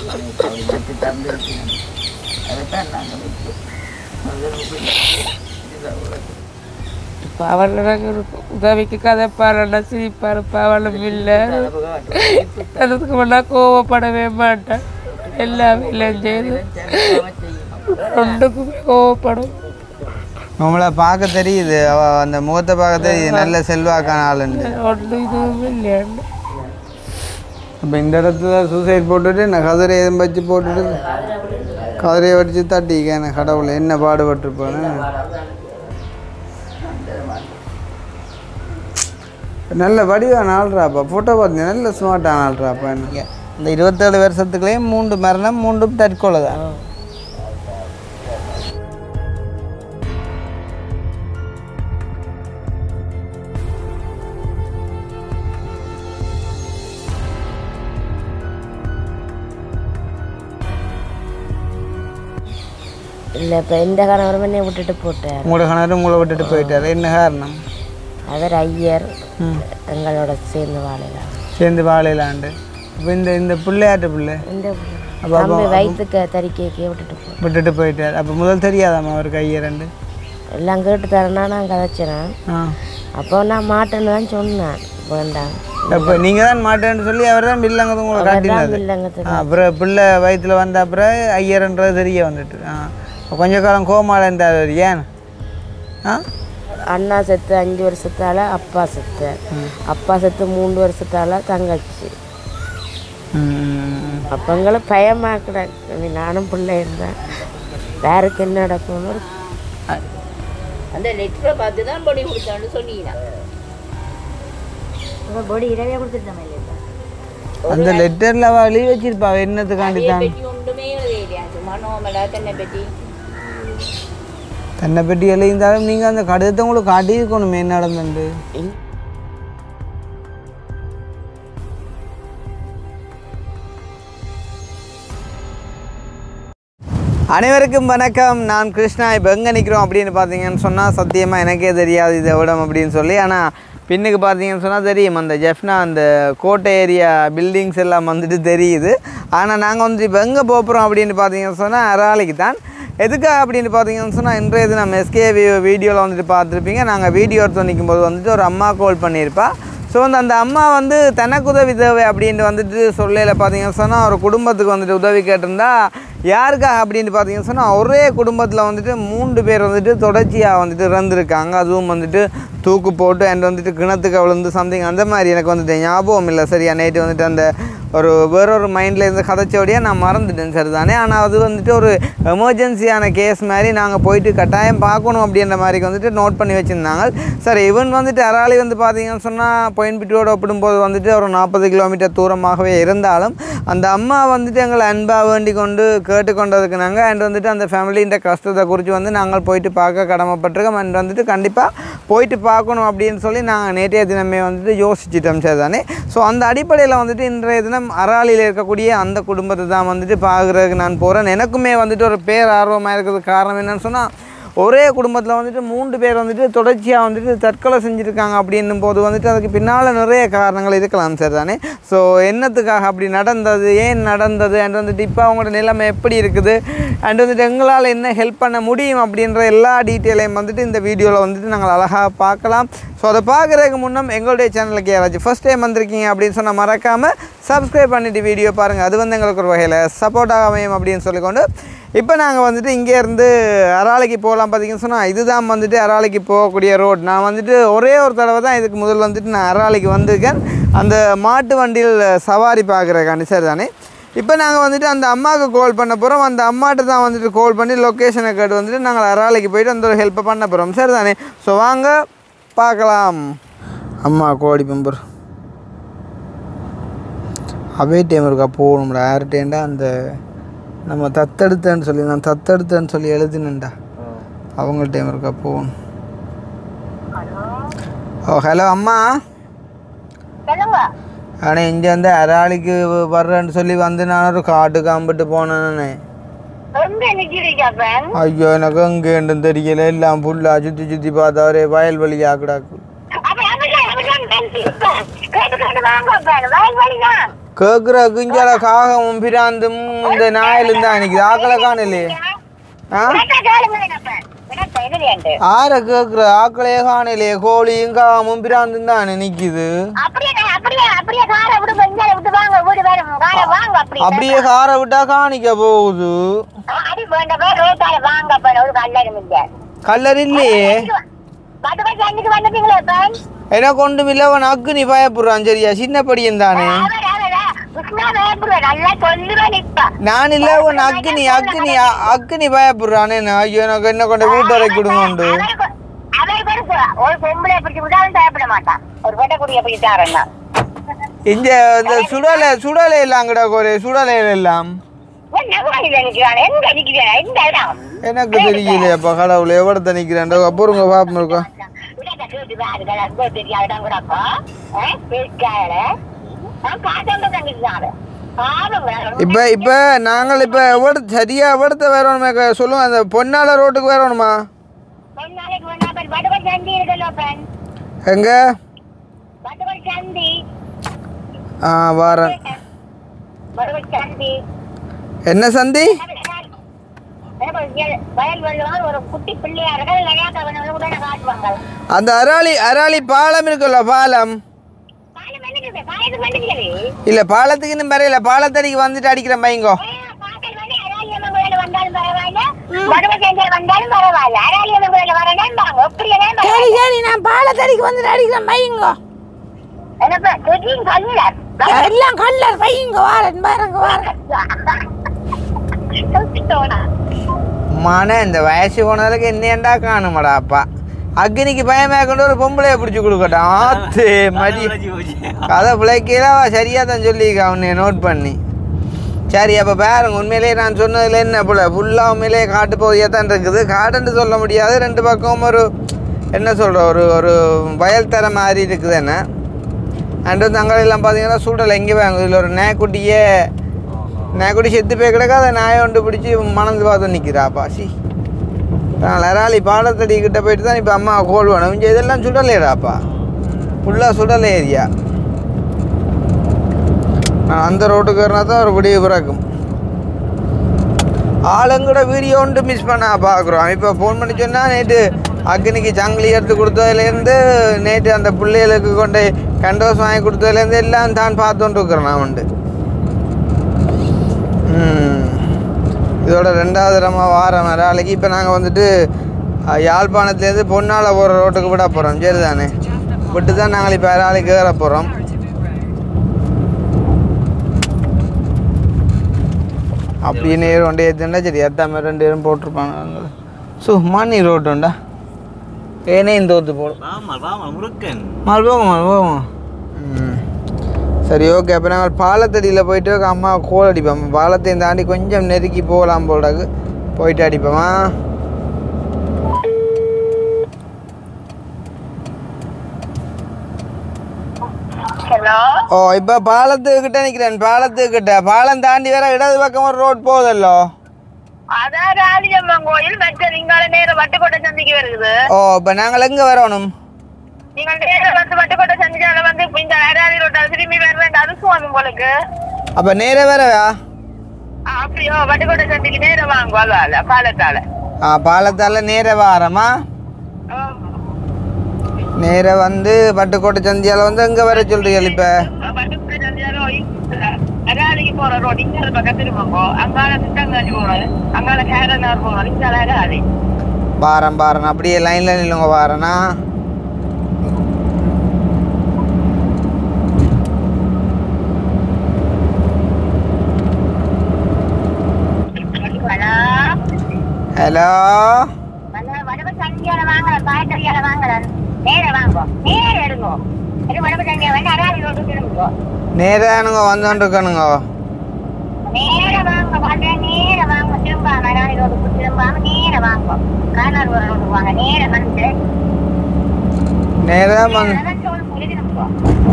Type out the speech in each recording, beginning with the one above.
அப்படி நட்டு தந்து வைக்கணும் அதைத்தான் நாங்கள் வைப்போம் இதுதான் உலகம். இப்போ அவளுக்கு ஒரு உதவிக்கு கதைப்பாருன்னா சிரிப்பாரு அவளும் இல்லை அதுக்கு முன்னா கோவப்படவே மாட்டேன் எல்லாமே இல்லை செய்து ரெண்டுக்குமே கோவப்படும் நம்மளை பார்க்க தெரியுது அவ அந்த முகத்தை பார்க்க தெரியுது நல்ல செல்வாக்கான ஆளுண்டு ஒன்று இதுவும் இல்லையாண்டு இப்போ இந்த இடத்துல சூசைட் போட்டுட்டு நான் கதிரை எதுவும் வச்சு போட்டுட்டு கதிரையை வச்சு தட்டிக்க கடவுள் என்ன பாடுபட்டிருப்பேன்னு நல்ல வடிவான ஆள்றாப்பா ஃபோட்டோ பார்த்தீங்க நல்ல ஸ்மார்ட்டான ஆள்றாப்பா எனக்கு இந்த இருபத்தேழு வருஷத்துக்குள்ளேயே மூன்று மரணம் மூன்று தற்கொலை தான் இல்லை இப்போ எந்த கணவரும் என்னை விட்டுட்டு போட்டார் உங்களோட கணவர் உங்களை விட்டுட்டு போயிட்டாரு என்ன காரணம் அவர் ஐயர் எங்களோட சேர்ந்து வாழலாம் சேர்ந்து வாழையிலாண்டு இப்போ இந்த இந்த பிள்ளையாட்டு பிள்ளை இந்த தம்பி வயிற்றுக்கு தறிக்கைக்கே விட்டுட்டு போ விட்டுட்டு போயிட்டார் அப்போ முதல் தெரியாதாம்மா அவருக்கு ஐயா ரெண்டு எல்லாம் கேட்டு தரேன்னா நான் கதைச்சினேன் ஆ அப்போ நான் மாட்டேன்னு தான் சொன்னேன் வேண்டாம் அப்போ நீங்கள் தான் மாட்டேன்னு சொல்லி அவர் தான் பில்லங்க உங்களை காட்டினது இல்லைங்க ஆ, அப்புறம் பிள்ளை வயிற்றுல வந்த அப்புறம் ஐயர்ன்றது தெரிய வந்துட்டு ஆ அப்ப கொஞ்ச காலம் கோமால இருந்தார் அவர். ஏன் ஆ அண்ணா செத்து அஞ்சு வருஷத்தால அப்பா செத்து அப்பா செத்து மூணு வருஷத்தால தங்கச்சி ம். அப்போ எங்களுக்கு பயமாக கிடக்கு நானும் பிள்ளை இருந்தேன் யாருக்கு என்ன நடக்கும்னு ஒரு அந்த லெட்டரை பார்த்து தான் பொடி கொடுத்தான்னு சொன்னீங்க பொடி இரவே கொடுத்துட்டோம் இல்லையா அந்த லெட்டரில் அவள் எழுதி வச்சிருப்பா அவ என்னத்துக்காண்டி தான் பற்றி ஒன்றுமே எழுதையிலையா சும்மா நோமலா தன்னை பற்றி தன்னை பற்றி எழுதியிருந்தாலும் நீங்கள் அந்த கடிதத்தை உங்களுக்கு காட்டியிருக்கணுமே என்ன நடந்துண்டு அனைவருக்கும் வணக்கம் நான் கிருஷ்ணா இப்போ எங்கே நிற்கிறோம் அப்படின்னு பார்த்தீங்கன்னு சொன்னால் சத்தியமாக எனக்கே தெரியாது இது இடம் அப்படின்னு சொல்லி ஆனால் பின்னுக்கு பார்த்தீங்கன்னு சொன்னால் தெரியும் அந்த ஜெஃப்னா அந்த கோட்டை ஏரியா பில்டிங்ஸ் எல்லாம் வந்துட்டு தெரியுது ஆனால் நாங்கள் வந்துட்டு இப்போ எங்கே போகிறோம் அப்படின்னு பார்த்தீங்கன்னு சொன்னால் அராலிக்கு தான் எதுக்காக அப்படின்னு பார்த்தீங்கன்னு சொன்னால் இன்றைய தினம் எஸ்கே வீடியோவில் வந்துட்டு பார்த்துருப்பீங்க நாங்கள் வீடியோ எடுத்து நிற்கும்போது வந்துட்டு ஒரு அம்மா கால் பண்ணியிருப்பா ஸோ வந்து அந்த அம்மா வந்து தனக்கு உதவி தேவை அப்படின்ட்டு வந்துட்டு சொல்லையில் பார்த்தீங்கன்னு சொன்னால் ஒரு குடும்பத்துக்கு வந்துட்டு உதவி கேட்டிருந்தா யாருக்காக அப்படின்னு பார்த்தீங்கன்னு சொன்னால் ஒரே குடும்பத்தில் வந்துட்டு மூன்று பேர் வந்துட்டு தொடர்ச்சியாக வந்துட்டு இறந்துருக்காங்க அதுவும் வந்துட்டு தூக்கு போட்டு அண்ட் வந்துட்டு கிணத்துக்கு விழுந்து சம்திங் அந்த மாதிரி எனக்கு வந்துட்டு ஞாபகம் இல்லை சரியா நைட்டு வந்துட்டு அந்த ஒரு வேறொரு மைண்டில் இருந்து கதைச்சோடையே நான் மறந்துட்டேன் சரி தானே ஆனால் அது வந்துட்டு ஒரு எமர்ஜென்சியான கேஸ் மாதிரி நாங்கள் போயிட்டு கட்டாயம் பார்க்கணும் அப்படின்ற மாதிரி வந்துட்டு நோட் பண்ணி வச்சுருந்தாங்க சரி இவன் வந்துட்டு அராளி வந்து பார்த்தீங்கன்னு சொன்னால் பொயின்பிட்டியோடு ஒப்பிடும்போது வந்துட்டு ஒரு நாற்பது கிலோமீட்டர் தூரமாகவே இருந்தாலும் அந்த அம்மா வந்துட்டு எங்களை அன்பாக வேண்டி கொண்டு கேட்டுக்கொண்டதுக்கு நாங்கள் அண்ட் வந்துட்டு அந்த ஃபேமிலின்ற கஷ்டத்தை குறித்து வந்து நாங்கள் போயிட்டு பார்க்க கடமைப்பட்டிருக்கோம் அண்ட் வந்துட்டு கண்டிப்பாக போயிட்டு பார்க்கணும் அப்படின்னு சொல்லி நாங்கள் நேற்றைய தினமே வந்துட்டு யோசிச்சிட்டோம் சரி தானே ஸோ அந்த அடிப்படையில் வந்துட்டு இன்றைய தினம் அராலியில் இருக்கக்கூடிய அந்த குடும்பத்தை தான் வந்துட்டு பார்க்குறதுக்கு நான் போகிறேன் எனக்குமே வந்துட்டு ஒரு பேர் ஆர்வமாக இருக்கிறதுக்கு காரணம் என்னன்னு சொன்னால் ஒரே குடும்பத்தில் வந்துட்டு மூன்று பேர் வந்துட்டு தொடர்ச்சியாக வந்துட்டு தற்கொலை செஞ்சுருக்காங்க அப்படின்னும் போது வந்துட்டு அதுக்கு பின்னால் நிறைய காரணங்கள் இருக்கலாம் சார் தானே ஸோ என்னத்துக்காக அப்படி நடந்தது ஏன் நடந்தது அண்ட் வந்துட்டு இப்போ அவங்களோட நிலைமை எப்படி இருக்குது அண்ட் வந்துட்டு எங்களால் என்ன ஹெல்ப் பண்ண முடியும் அப்படின்ற எல்லா டீட்டெயிலையும் வந்துட்டு இந்த வீடியோவில் வந்துட்டு நாங்கள் அழகாக பார்க்கலாம் ஸோ அதை பார்க்குறதுக்கு முன்னம் எங்களுடைய சேனலுக்கு யாராச்சும் ஃபஸ்ட் டைம் வந்திருக்கீங்க அப்படின்னு சொன்னால் மறக்காமல் சப்ஸ்கிரைப் பண்ணிட்டு வீடியோ பாருங்கள் அது வந்து எங்களுக்கு ஒரு வகையில் சப்போர்ட்டாக அமையும் அப்படின்னு சொல்லிக்கொண்டு இப்போ நாங்கள் வந்துட்டு இங்கேருந்து அராலைக்கு போகலாம் பார்த்தீங்கன்னு சொன்னால் இதுதான் வந்துட்டு அராலைக்கு போகக்கூடிய ரோட் நான் வந்துட்டு ஒரே ஒரு தடவை தான் இதுக்கு முதல்ல வந்துட்டு நான் அராலைக்கு வந்திருக்கேன் அந்த மாட்டு வண்டியில் சவாரி பார்க்குறக்காண்டி சரி தானே இப்போ நாங்கள் வந்துட்டு அந்த அம்மாவுக்கு கால் பண்ண போகிறோம் அந்த அம்மாட்ட தான் வந்துட்டு கால் பண்ணி லொக்கேஷனை கேட்டு வந்துட்டு நாங்கள் அராலைக்கு போயிட்டு அந்த ஒரு ஹெல்ப்பை பண்ண போகிறோம் சரி தானே ஸோ வாங்க பார்க்கலாம் அம்மா கோடி பெம்பர் அவே டைம் இருக்கா போகணும்டா யார்கிட்டேண்டா அந்த நம்ம தத்தெடுத்தேன்னு சொல்லி நான் தத்தெடுத்தேன்னு சொல்லி எழுதினேன்டா அவங்க டைம் இருக்கா போகணும் ஓ ஹலோ அம்மா ஆனால் இங்கே வந்து அராளிக்கு வர்றேன்னு சொல்லி வந்து நான் ஒரு காட்டு காம்பிட்டு போனேன்னு ஐயோ எனக்கு எங்கேன்னு தெரியல எல்லாம் ஃபுல்லாக சுற்றி சுற்றி பார்த்தா ஒரே வயல்வெளி ஆக்குடாக்கு கேட்குற குஞ்சால காகமும் பிராந்தும் இந்த நாயிலும் தான் நிற்குது ஆக்களை காணலையே ஆ ஆற கேட்குற ஆக்களையே காணலையே கோழியும் காகமும் பிராந்தும் தானே நிற்குது அப்படியே காரை விட்டா காணிக்க போகுது கல்லர் இல்லையே என்ன கொண்டு மில்லவன் அக்கு நீ பயப்படுறான் சரியா சின்ன படியன் தானே நான் இல்ல உன் அக்னி அக்னி அ- அக்னி பயப்படுறானே நான் ஐயோ எனக்கு என்ன கொண்டு வீட்டு வரைக்கும் கொடுங்க ஒரு பொம்பளை பிடிச்சு விட்டாலும் பயப்பட மாட்டான் ஒரு பெட்ட குடிய பிடிச்சாருன்னா இங்க இந்த சுடலை சுடலை எல்லாம் கிட கோரே சுடலை எல்லாம் என்ன கோயில நிக்கிறான் எங்க நிக்கிறான் எந்த இடம் எனக்கு தெரியலையப்பா கடவுள் எவ்வளோ நிற்கிறேன் பொறுங்க பாப்போம் இருக்கோம் விடாத கேட்டு பாருங்க அது தெரியாத இடம் கூடப்பா பேச்சாயில காட்டம் தங்கிட்டாரு பாவம் வேற இப்போ இப்போ நாங்கள் இப்போ எவ்வளோ சரியா எவ்வளோத்த வரணுமே க- சொல்லுங்க அந்த பொன்னால ரோட்டுக்கு வரணுமா ஒரு நாளைக்கு ஒன்னா பெண் வடுவல் சந்தி இருக்குல்ல பெண் எங்க வடுவல் சந்தி ஆ வாரன் வடுவல் சந்தி என்ன சந்தி வயல் வெள்ளுவாங்க ஒரு குட்டி பிள்ளையார்கள் விளையாட்டு உடனே காட்டுவாங்க அந்த அராளி அராளி பாலம் இருக்குல்ல பாலம் பாலம் வந்துக்குது பாயது வந்துக்குது இல்லை பாலத்துக்கு இன்னும் வரையில பாலத்தடிக்கு வந்துட்டு அடிக்கிறேன் பையங்கோ பாக்கல் வந்து அராலியம்மன் கோயில வந்தாலும் பரவாயில்ல வடுவல் சந்தையில் வந்தாலும் பரவாயில்ல அராலியம்மன் கோயில வரணும் பாங்க எப்படியே சரி சரி நான் பாலத்தடிக்கு வந்துட்டு அடிக்கிறேன் வையுங்க என்னப்பா குஜின் கல்லர் எல்லாம் கல்லர் வையுங்க வாரன் பாருங்க வாரன் சொல்லிட்டோனா மன இந்த வயசு போனதுக்கு என்னேண்டா காணுமாடா அப்பா அக்னிக்கு பயமே கொண்டு ஒரு பொம்பளைய பிடிச்சி கொடுக்கட்டான் ஆத்து மதி கதை பிள்ளைக்கீழ சரியா தான் சொல்லியிருக்கா அவனை நோட் பண்ணி சரி அப்போ பாருங்க உண்மையிலேயே நான் சொன்னதுல என்ன போல ஃபுல்லாக உண்மையிலேயே காட்டு பகுதியாக தான் இருக்குது காடுன்னு சொல்ல முடியாது ரெண்டு பக்கம் ஒரு என்ன சொல்கிற ஒரு ஒரு வயல் தர மாதிரி இருக்குது என்ன அண்ட் வந்து அங்கே எல்லாம் பார்த்தீங்கன்னா சூடலை எங்கே வாங்க இதில் ஒரு நேக்குட்டியே நேக்குட்டி செத்து போய் கிடக்க அதை நாயை ஒன்று பிடிச்சி மணந்து பார்த்து நிற்கிறாப்பா சி நான் லராளி பாலத்தடி கிட்ட போயிட்டு தான் இப்போ அம்மா கோல் வேணும் இங்கே இதெல்லாம் சுடலைடாப்பா ஃபுல்லாக சுடலை ஏரியா நான் அந்த ரோட்டுக்கு வரனா தான் ஒரு விடிய பிறக்கும் ஆளுங்கூட வீடியோ ஒன்று மிஸ் பண்ண பார்க்குறோம் இப்போ ஃபோன் பண்ணி சொன்னால் நேற்று அக்னிக்கு சங்கிலி எடுத்து கொடுத்ததுலேருந்து நேற்று அந்த பிள்ளைகளுக்கு கொண்டு கண்டோஸ் வாங்கி கொடுத்ததுலேருந்து எல்லாம் தான் பார்த்துட்டு இருக்கிறேன் நான் உண்டு ம். இதோட ரெண்டாவது ரமா வாரம் நாளைக்கு இப்போ நாங்கள் வந்துட்டு அஹ், யாழ்ப்பாணத்துலேருந்து பொன்னால போகிற ரோட்டுக்கு விட போகிறோம் சரி தானே விட்டு தான் நாங்கள் இப்போ நாளைக்கு ஏற போகிறோம் அப்படியே நேரம் ஒன்றே ஏற்றுண்டா சரி எத்தாம ரெண்டு பேரும் போட்டிருப்பாங்க ஸோ மணி ரோட்டுண்டா ஏனையும் தோத்து போடும் மால் போங்க மால் போங்க ம் சரி ஓகே அப்போ நாங்கள் பாலத்தடியில் போயிட்டு அம்மா கோல் அடிப்போம் பாலத்தையும் தாண்டி கொஞ்சம் நெருக்கி போகலாம் போடாக்கு போயிட்டு அடிப்போமா ஹலோ ஓ இப்போ பாலத்துக்கிட்ட நிற்கிறேன் பாலத்துக்கிட்ட பாலம் தாண்டி வேற இடது பக்கம் ஒரு ரோட் போகுதல்லோ அதான் ராலியம்மன் கோயில் மற்ற நீங்கள நேரம் வட்டுக்கோட்டை சந்திக்கு வருது ஓ இப்போ நாங்கள் எங்கே வரணும் நீங்கள் நேரம் வந்து வட்டுக்கோட்டை சந்திச்சால வந்து இப்ப இந்த அராலி ரோட்டால் திரும்பி வர வேண்டாம் அது சுவாமி உங்களுக்கு அப்போ நேரே வரவா ஆ, அப்படியோ வட்டுக்கோட்டை சந்திக்கு நேரம் வாங்க அதால பாலத்தால ஆ பாலத்தால் நேரே வாரமா நேரே வந்து பட்டுக்கோட்டை சந்தியால் வந்து எங்கே வர சொல்கிறீங்க இப்போ வட்டுக்கோட்டை சந்தியாலும் அராலிக்கு போற ரோடு இங்க பக்கம் திரும்பங்கோ அங்கால சித்தங்காஞ்சி போறது அங்கால கேரனார் போறது இங்கால அராலி வாரம் வாரன் அப்படியே லைனில் நில்லுங்க வாரனா ஹலோ ஹலோ வடவு சந்தியால வாங்கலாம் பாயத்தறியால வாங்கலாம் நேர வாங்கோ நேர எடுங்கோ இது வடவு சந்தியா வந்து அராலி ரோடு திரும்புங்கோ நேரானுங்க வந்துருக்கணுங்க நேர வாங்க வந்து நேர வாங்க திரும்பாம அராலி ரோடுக்கு திரும்பாம நேர வாங்கோ கானார் ரோடு வாங்க நேர வந்து நேராக வந்து நேரா சோழ புலி திரும்புங்கோ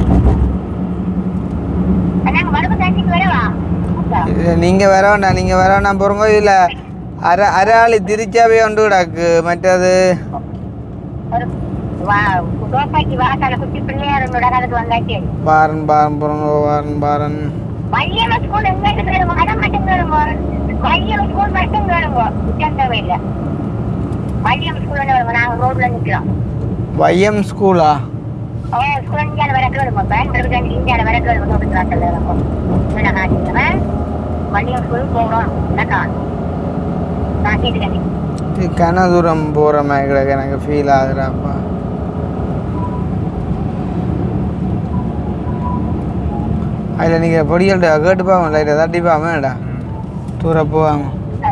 நாங்க வடவு சந்திக்கு வரவா நீங்கள் வர வேண்டாம் நீங்கள் வர வேண்டாம் போகிறோங்க இதில் அர அராளி திருச்சாவே ஒன்று கிடக்கு மற்றது ஒரு வா குடோப்பாக்கி வாக்கால குட்டி பிள்ளையார் அதுக்கு வந்தாச்சு பாரன் பாரன் போகிறோங்க வாரன் பாரன் பையன் ஸ்கூல் எங்க கேளுங்க அதை மட்டும் கேளுங்க பையன் ஸ்கூல் மட்டும் கேளுங்க குற்றந்தவை இல்ல பையன் ஸ்கூல் நாங்க ரோட்ல நிக்கிறோம் வையம் ஸ்கூலா ஸ்கூல் இந்தியால வர கேளுங்க பேங்க் இந்தியால வர கேளுங்க நோட்டுக்கிறாங்கல்ல என்ன காட்டுங்க பையன் ஸ்கூல் போகணும் என்னக்கா நான் கேட்டுக்கிறேன் இது கன தூரம் போகிற மாதிரி கிடக்கு எனக்கு ஃபீல் ஆகுறாப்பா அதில் நீங்கள் பொடியல்டா கேட்டு பாவம் லைட்டாக தட்டி பாவேடா தூர போவாங்க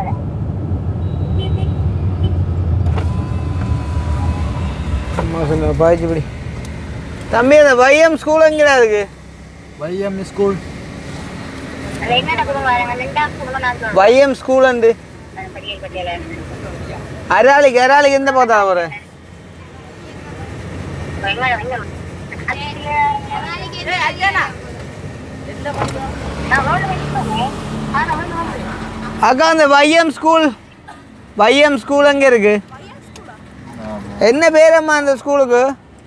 சும்மா சொல்லுங்க பாய்ச்சி படி தம்பி அந்த வையம் ஸ்கூல் எங்கடா இருக்கு வைஎம் ஸ்கூல் அது என்னடா குடும்பம் வரங்க ரெண்டாம் குடும்பம் நான் சொல்றேன் வையம் ஸ்கூல் உண்டு படியல் பட்டியல அராளிக்கு அராளிக்கு எந்த பார்த்தா ஒரு எங்க எங்க நான் ரோட்ல நிக்கிறேன் ஆ ரோட்ல வந்து அக்கா அந்த வையம் ஸ்கூல் வையம் ஸ்கூல் எங்கே இருக்கு என்ன பேரம்மா அந்த ஸ்கூலுக்கு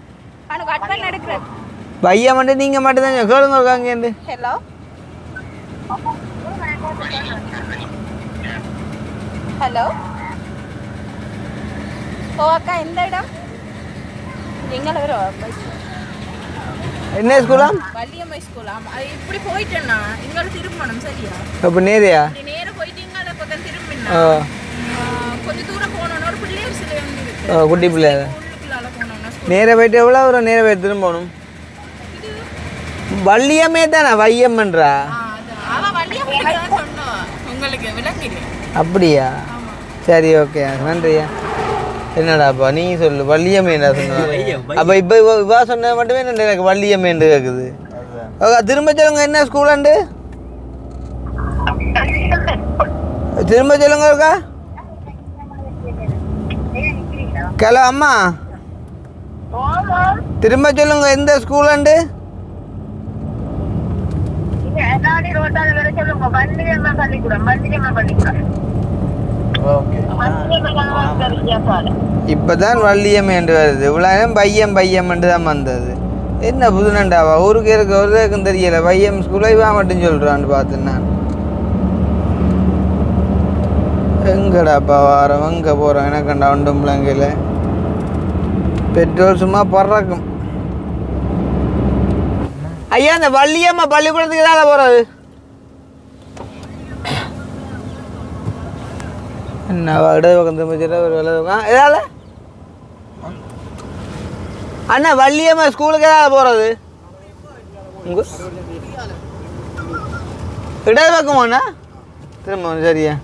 வையம் மட்டும் நீங்கள் மட்டும் தான் கேளுங்க இருக்கா அங்கேருந்து ஹலோ ஹலோ ஓ அக்கா எந்த இடம் எங்களை வரும் என்ன ஸ்கூலா வள்ளியம்மை ஸ்கூல் ஆமா அது இப்படி போயிட்டேன்னா இங்கே திரும்பணும் சரியா இப்போ நேரியா இப்படி நேரா போயிட்டு இங்கே பக்கம் திரும்பினா ஓ கொஞ்ச தூரம் போனோம்னா ஒரு பிள்ளையர் சிலை வந்து இருக்கு ஓ, குட்டி பிள்ளை உள்ளுக்குள்ளால போனோம்னா நேராக போயிட்டு எவ்வளோ ஒரு நேராக போயிட்டு திரும்ப போகணும் வள்ளியம்மே தானே வையம்ன்றா அவன் வள்ளியம்மை தான் சொன்னோம் உங்களுக்கு விளங்கிடு அப்படியா சரி ஓகே நன்றியா என்னடாப்பா நீ சொல்லு வள்ளியம்மேண்டா சொன்ன அப்போ இப்போ இவ இவா சொன்னது மட்டுமே என்ன எனக்கு வள்ளியம்மேண்டு கேட்குது ஓகே திரும்ப சொல்லுங்க என்ன ஸ்கூலாண்டு திரும்ப சொல்லுங்க இருக்கா ஹலோ அம்மா ஓமா திரும்ப சொல்லுங்க எந்த ஸ்கூலாண்டு இங்க ஏதாவது ரோட்டால வர சொல்லுங்க வண்டியம்மா பள்ளிக்கூடம் வண்டியம்மா பள்ளிக்கூடம் ஓகே வண்டியம்மா வித்தியாசால இப்போ தான் வள்ளியம்மேண்டு வருது இவ்வளோ நேரம் பையம் பையம்மெண்டு தான் வந்தது என்ன புதுனண்டாவா ஊருக்கு இருக்க ஒருத்தருக்கும் தெரியல பையம் ஸ்கூலை இவா மட்டும் சொல்கிறான்னு பார்த்து நான் எங்கடாப்பா வாரம் எங்கே போகிறோம் எனக்கண்டா ஒன்றும் பிள்ளைங்கள பெட்ரோல் சும்மா பறக்கும் ஐயா இந்த வள்ளியம்மா பள்ளிக்கூடத்துக்கு தான் போகிறது என்ன இடது பக்கம் திரும்பிச்சிட ஒரு வலது பக்கம் இதால அண்ணா வள்ளியம்மா ஸ்கூலுக்கு ஏதாவது போகிறது உங்க இடது பக்கமாண்ணா திரும்ப சரியா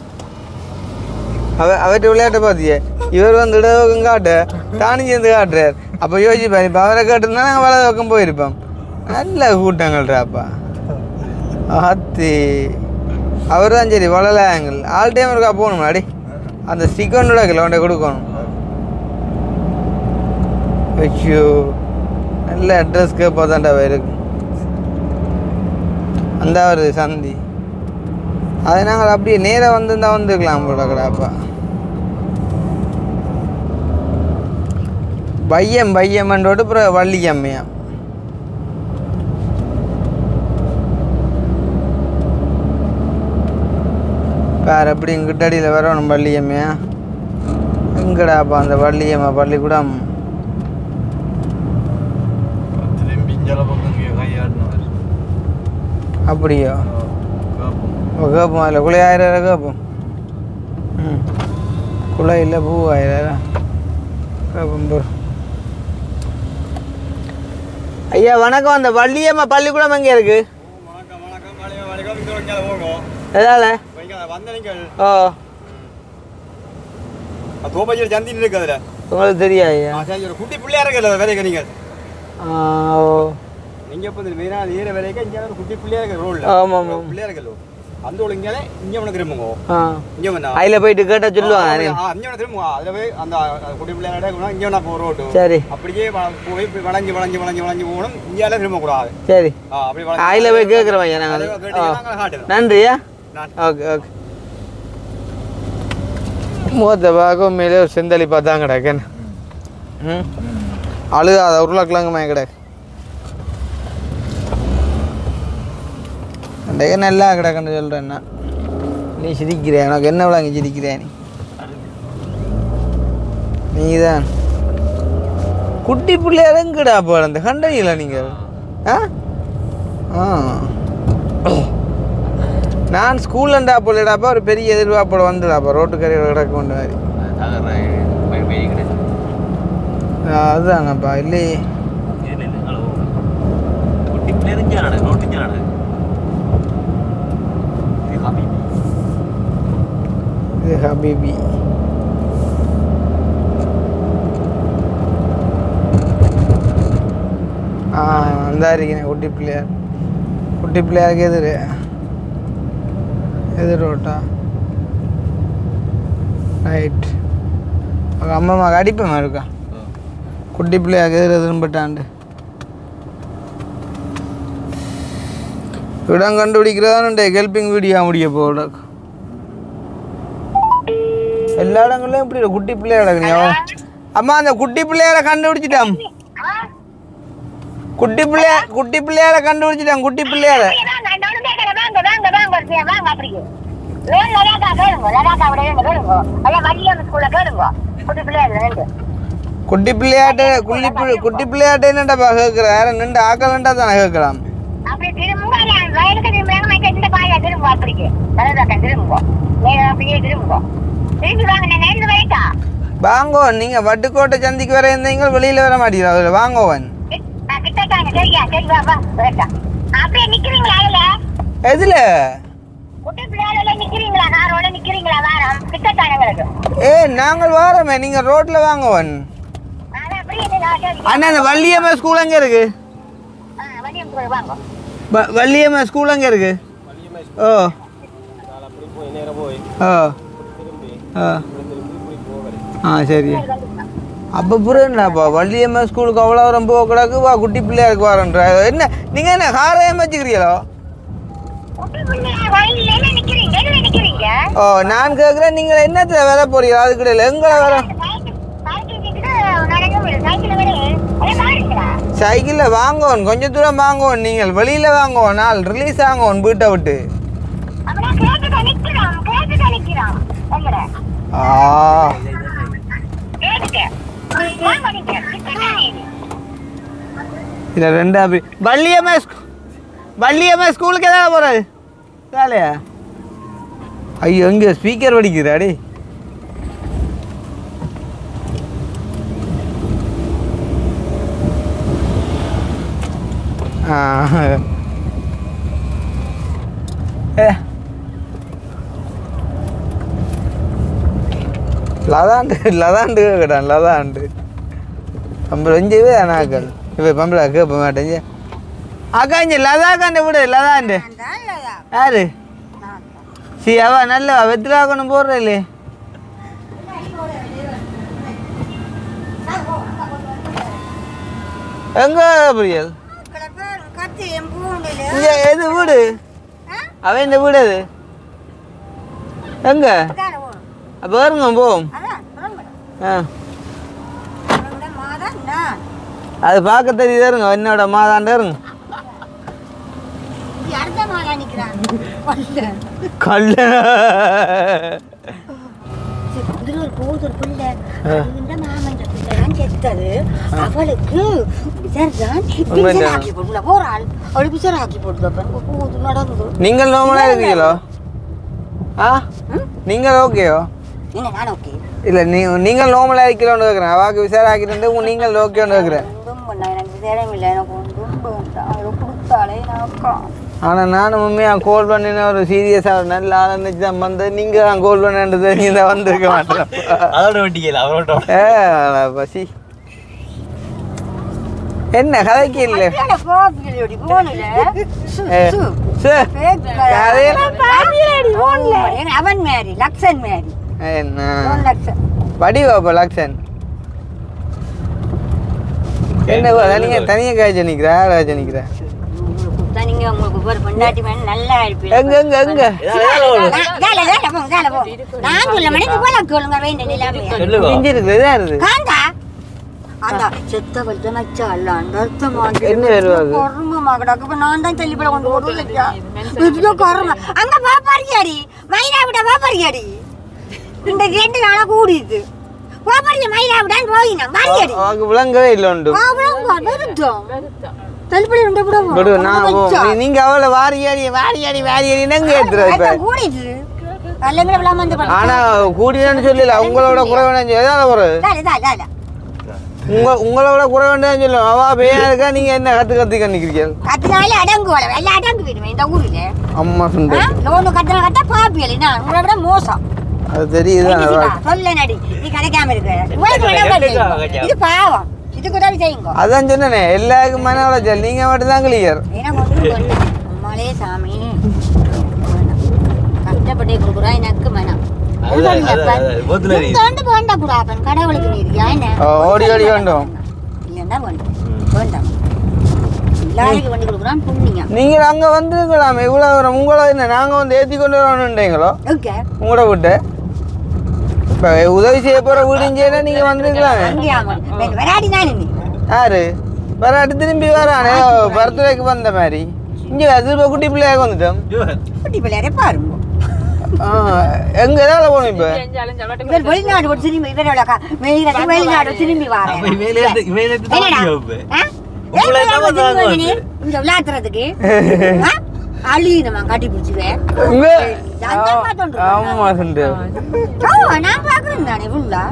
அவ அவர்கிட்ட விளையாட்ட பார்த்தியே இவர் வந்து இடது பக்கம் காட்ட தானி சேர்ந்து காட்டுறார் அப்போ யோசிப்பார் இப்போ அவரை காட்டுனா நாங்கள் வலது பக்கம் போயிருப்போம் நல்ல கூட்டங்கள்றாப்பா ஆத்தி அவர் தான் சரி வளலாங்கள் ஆல் டைம் இருக்கா போகணும் அடி அந்த ஸ்டிக்கொண்டோட கிலோண்ட கொடுக்கணும் ஐயோ நல்ல அட்ரஸ் கேப்பா தான்டா இருக்கும் அந்த ஒரு சந்தி அதை நாங்கள் அப்படியே நேராக வந்திருந்தா வந்துருக்கலாம் போல கடாப்பா பையம் பையம்மன்றோடு அப்புறம் வள்ளியம்மையா வேறு எப்படி இங்கிட்டடியில் வரணும் பள்ளியம்மையா எங்கடாப்பா அந்த வள்ளியம்மா பள்ளிக்கூடம் திரும்பி இங்கே பக்கம் இங்கே கையாடினவர் அப்படியோ கேட்போம் கேட்போம் அதில் குலை ஆயிரம் கேட்போம் ம் குலை இல்லை பூ ஆயிரம் கேட்போம் ப்ரோ ஐயா வணக்கம் அந்த வள்ளியம்மா பள்ளிக்கூடம் எங்கே இருக்கு வணக்கம் வணக்கம் வணக்கம் வணக்கம் இங்கே இங்கே போகும் எதால இங்கே வந்த நீங்கள் ஓ தோப்பையில் ஜந்தின்னு இருக்கு அதில் உங்களுக்கு தெரியா ஐயா சரி ஒரு குட்டி பிள்ளையா இருக்குல்ல வேலைக்கு நீங்கள் ஆ, ஓ நீங்கள் இப்போ இந்த மெயினாக ஏற வேலைக்கு இங்கே ஒரு குட்டி பிள்ளையா இருக்கு ரோடில் ஆமாம் ஆமாம் பிள்ளையா இருக்குல்ல அந்த ஒரு இங்கே இங்கே உனக்கு திரும்புங்க ஆ இங்கே வந்தா அதில் போயிட்டு கேட்டால் சொல்லுவாங்க இங்கே திரும்புங்க அதில் போய் அந்த குட்டி பிள்ளையா இங்கே வேணா போ ரோட்டு சரி அப்படியே வ- போய் இப்படி வளைஞ்சு வளைஞ்சு வளைஞ்சு வளைஞ்சு போகணும் இங்கேயால திரும்பக்கூடாது சரி ஆ, அப்படி வளைஞ்சு- அதில் போய் கேட்குறோம் ஐயா அதில் நாங்கள் கேட்டீங்கன்னா ஆ நாங்கள் காட்டுறோம். நன்றியா நான் ஓகே ஓகே மூத்த பார்க்க மேலே ஒரு செந்தளி பார்த்தாங்க கிடக்கேன் ம் அழுகாத உருளைக்கிழங்கு மய கிடக்கு இன்றைக்கு நல்லா கிடக்குன்னு சொல்கிறேன் நான் நீ சிரிக்கிற உனக்கு என்ன விளங்கி சிரிக்கிற நீ நீதான் குட்டி பிள்ளையார் எங்கடா போல அந்த கண்டனியில் நீங்கள் ஆ ஆ நான் ஸ்கூல்லண்டா போலடாப்பா ஒரு பெரிய எதிர்பார்ப்போட வந்துடாப்பா ரோட்டுக்கரையில் கிடக்க கொண்டு மாதிரி ஆ, அதுதானப்பா இல்லையே இது ஹபீபி ஆ அந்த இருக்கேன் குட்டி பிள்ளையார் குட்டி பிள்ளையாருக்கு எதிர் எதிர் ரோட்டா ரைட் அவங்க அம்மா அம்மா அடிப்பமா இருக்கா குட்டி பிள்ளையாருக்கு எதிர் திரும்பிட்டாண்டு இடம் கண்டுபிடிக்கிறதான ஹெல்பிங் வீடியோ முடிய போட எல்லா இடங்கள்லயும் இப்படி ஒரு குட்டி பிள்ளையா கிடக்குனியா அம்மா அந்த குட்டி பிள்ளையார கண்டுபிடிச்சிட்டான் குட்டி பிள்ளைய குட்டி பிள்ளையார கண்டுபிடிச்சிட்டான் குட்டி பிள்ளையார வாங்க வாங்க வாங்க வாங்க வாங்க அப்படியே லோன் லடாக்கா கேளுங்க லடாக்கா விட கேளுங்க அதான் மதியம் ஸ்கூல்ல கேளுங்க குட்டி பிள்ளையார் ரெண்டு குட்டி பிள்ளையாட்ட குள்ளி பிள்ளை குட்டி பிள்ளையாட்ட என்னடா கேட்குற யாரும் நின்று ஆக்கலண்டா தானே கேட்கலாம் அப்படி திரும்ப வயலுக்கு திரும்ப இந்த பாயா திரும்ப அப்படிக்கு லடாக்கா திரும்ப நேரம் அப்படியே திரும்ப திரும்பி வாங்க நான் நேர்ந்து வைக்கா வாங்கோவன் நீங்கள் வட்டுக்கோட்டை சந்திக்கு வர இருந்தீங்க வெளியில் வர மாட்டீங்களா அதில் வாங்கோவன் கிட்டக்காங்க சரியா சரி வா வா வைக்கா அப்படியே நிக்கிறீங்களா அதுல எதில் குட்டி பிள்ளையாரோட நிக்கிறீங்களா காரோட நிக்கிறீங்களா வாரம் கிட்டக்கான எங்களுக்கு ஏ நாங்கள் வாரமே நீங்கள் ரோட்டில் வாங்கோவன் அதான் அப்படியே நின்னு சரி. அண்ணா இந்த வள்ளியம்மா ஸ்கூல் எங்கே இருக்கு ஆ, மதியம் ஸ்கூல் வாங்க வ- வள்ளியம்மா ஸ்கூல் எங்கே இருக்கு ஓ ஓ ஆ ஆ சரி அப்போ புரியண்டாப்பா வள்ளியம்மா ஸ்கூலுக்கு அவ்வளோ ரொம்ப கிடக்கு வா குட்டி பிள்ளையாருக்கு வரன்ற என்ன நீங்கள் என்ன காரையம் வச்சுக்கிறீங்களோ குட்டி பிள்ளையார் வயல்ல என்ன நிக்கிறீங்க எதுல நிக்கிறீங்க ஓ நான் கேட்குறேன் நீங்கள் என்னத்தில் வர போறீங்களா அது கிடையாது எங்களை வர சைக்கிளில் வாங்குவோம் கொஞ்சம் தூரம் வாங்குவோம் நீங்கள் வெளியில் வாங்குவோம் நாள் ரிலீஸ் ஆகுவோம் வீட்டை விட்டு ஆ இல்லை ரெண்டா அப்படி வள்ளியம்மா ஸ்கூ வள்ளியம்மா ஸ்கூலுக்கு எதாவது போகிறது வேலையா ஐயோ எங்கே ஸ்பீக்கர் படிக்கிறாடி ஆ ஏ லதாண்டு லதாண்டு கேட்டான் லதாண்டு பம்பளை இஞ்சவே அண்ணாக்கள் இப்போ பம்பளை கேட்ப மாட்டேங்க அக்கா இங்கே லதாக்காண்ட விடு லதாண்டு யாரு சி அவ நல்லவா வெத்திராக்கணும் போடுற இல்லையே எங்க பிரியல் இங்க எது வீடு அவன் இந்த வீடு எது எங்க அப்போ வருங்க போவோம் ஆ அது பார்க்க தெரியுது இருங்க என்னோட மாதாண்ட இருங்க கல்ல அவளுக்கு விசாரிச்சான் உண்மைதான். விசாராக்கி போட்டு போறாள் அவளுக்கு விசாராக்கி போட்டு போகுது நடந்து நீங்கள் நார்மலாக இருக்கீங்களோ ஆ நீங்கள் ஓகேயோ என்ன நான் ஓகே இல்லை நீ நீங்கள் நார்மலாக இருக்கிறோன்னு கேட்குறேன் அவாக்கு விசாராக்கிட்டு உங்க நீங்கள் ஓகேன்னு கேட்குறேன் ஒன்றும் பண்ண எனக்கு விசாரம் இல்லை எனக்கு ஒன்றும் வேண்டாம் அவளை கொடுத்தாலே நான் அக்கா ஆனால் நானும் உண்மையாக கோல் பண்ணின ஒரு சீரியஸாக நல்ல ஆள் நினச்சி தான் வந்து நீங்கள் தான் கோல் பண்ணது தெரிஞ்சு தான் வந்திருக்க மாட்டேன் அதோட வெட்டிக்கல அவரோட ஏ அட பசி என்ன கதைக்கு இல்லை கோபிலடி போனல ஏ, சே, கதையெல்லாம் அவன் மேரி லக்ஷன் மேரி என்ன லக்ஷன் வடிவா இப்போ லக்ஷன் என்ன தனியாக தனியாக காய்ச்சி நிற்கிறா காய்ச்சி நிற்கிறா நீங்க உங்களுக்கு ஒரு பொண்டாட்டி மேல நல்லா இருப்பீங்க எங்க எங்க எங்க வேலை வேலை போங்க வேலை போங்க நான் சொல்ல மணிக்கு போல கேளுங்க வேண்ட நிலாமையா இஞ்சி இருக்குது இதா இருக்குது காந்தா அந்த செத்த வச்ச மச்சா அல்ல அந்த அர்த்தமா என்ன வருவாங்க கருமமா கிடக்கு இப்ப நான் தான் தெளிப்பட கொண்டு போடுறது இதுல கரும அங்க பாப்பாரியாடி மயிலா விட பாப்பாரியாடி இந்த ரெண்டு நாளா கூடிது பாப்பாரியா மயிலா விடான்னு போயினா மாறியாடி அவனுக்கு விளங்கவே இல்லை உண்டு அவ்வளவு வருத்தம் தெளிப்பட ரெண்டு விட விடு நான் போ- நீங்க அவளை வாரியாடி வாரியாடி வாரியாடி எங்க ஏத்துறது இப்ப கூடிது அல்லங்க விழாம வந்து ஆனா கூடினு சொல்லல உங்களோட குறை வேண்டாம் ஏதாவது ஒரு உங்க உங்களோட குறை வேண்டாம் சொல்லும் அவா பையன் இருக்கா நீங்க என்ன கத்து கத்து கண்ணிக்கிறீங்க கத்தினாலே அடங்கு வள எல்லாம் அடங்கு விடுவேன் இந்த ஊர்ல அம்மா சுண்டு லோனு கத்தின கட்ட பாப்பியல் நான் உங்களை விட மோசம் அது தெரியுது என்ன சிவா, சொல்ல நடி நீ கிடைக்காம இருக்க உங்களுக்கு வேணா உதவி செய்யுங்க. இது பாவம் இதுக்கு உதவி செய்யுங்க அதான் சொன்னேனே எல்லாருக்கும் மன உளைச்சல் நீங்க மட்டும் தான் கிளியர் ஏன்னா கொண்டு வரணும். அம்மாளே சாமி கஷ்டப்பட்டு கொடுக்குறா எனக்கு மனம் தோண்டு போண்டா கூடாப்பன் கடவுளுக்கு நீதியா என்ன ஓடி ஓடி வேண்டும் இல்லைன்னா வேண்டாம் வேண்டாம் எல்லாருக்கும் பண்ணி கொடுக்குறான் புண்ணியம் நீங்க அங்க வந்துருக்கலாமே இவ்வளவு தூரம் உங்களை என்ன நாங்க வந்து ஏத்தி கொண்டு வரணுன்றீங்களோ ஓகே உங்களோட விட்டு இப்ப உதவி செய்ய போற வீடுஞ்சேனா நீங்க வந்துருக்கலாமே அங்கேயா விளையாடி நான் நீ யாரு வராட்டு திரும்பி வரானே பர்த்டேக்கு வந்த மாதிரி இங்க திரும்ப குட்டி பிள்ளையாக வந்துட்டோம் குட்டி பிள்ளையாரே பாருங்க ஆ, எங்க எதால போகணும் இப்ப இவர் வெளிநாடு விட்டு திரும்பி இவரோட க- வெளிநாடு வெளிநாடு திரும்பி வாரேன் என்னடா ஆ? ஏன் வெளிநாடு திரும்பி வந்தீங்க? இந்த விளையாட்டுறதுக்கு ஆ? அழியுதுமா கட்டி பிடிச்சுவேன் இங்க அதான் பார்த்துட்டு இருக்கேன். ஆமா சுண்டு ஓ, நான் பாக்குறேன் தானே ஃபுல்லா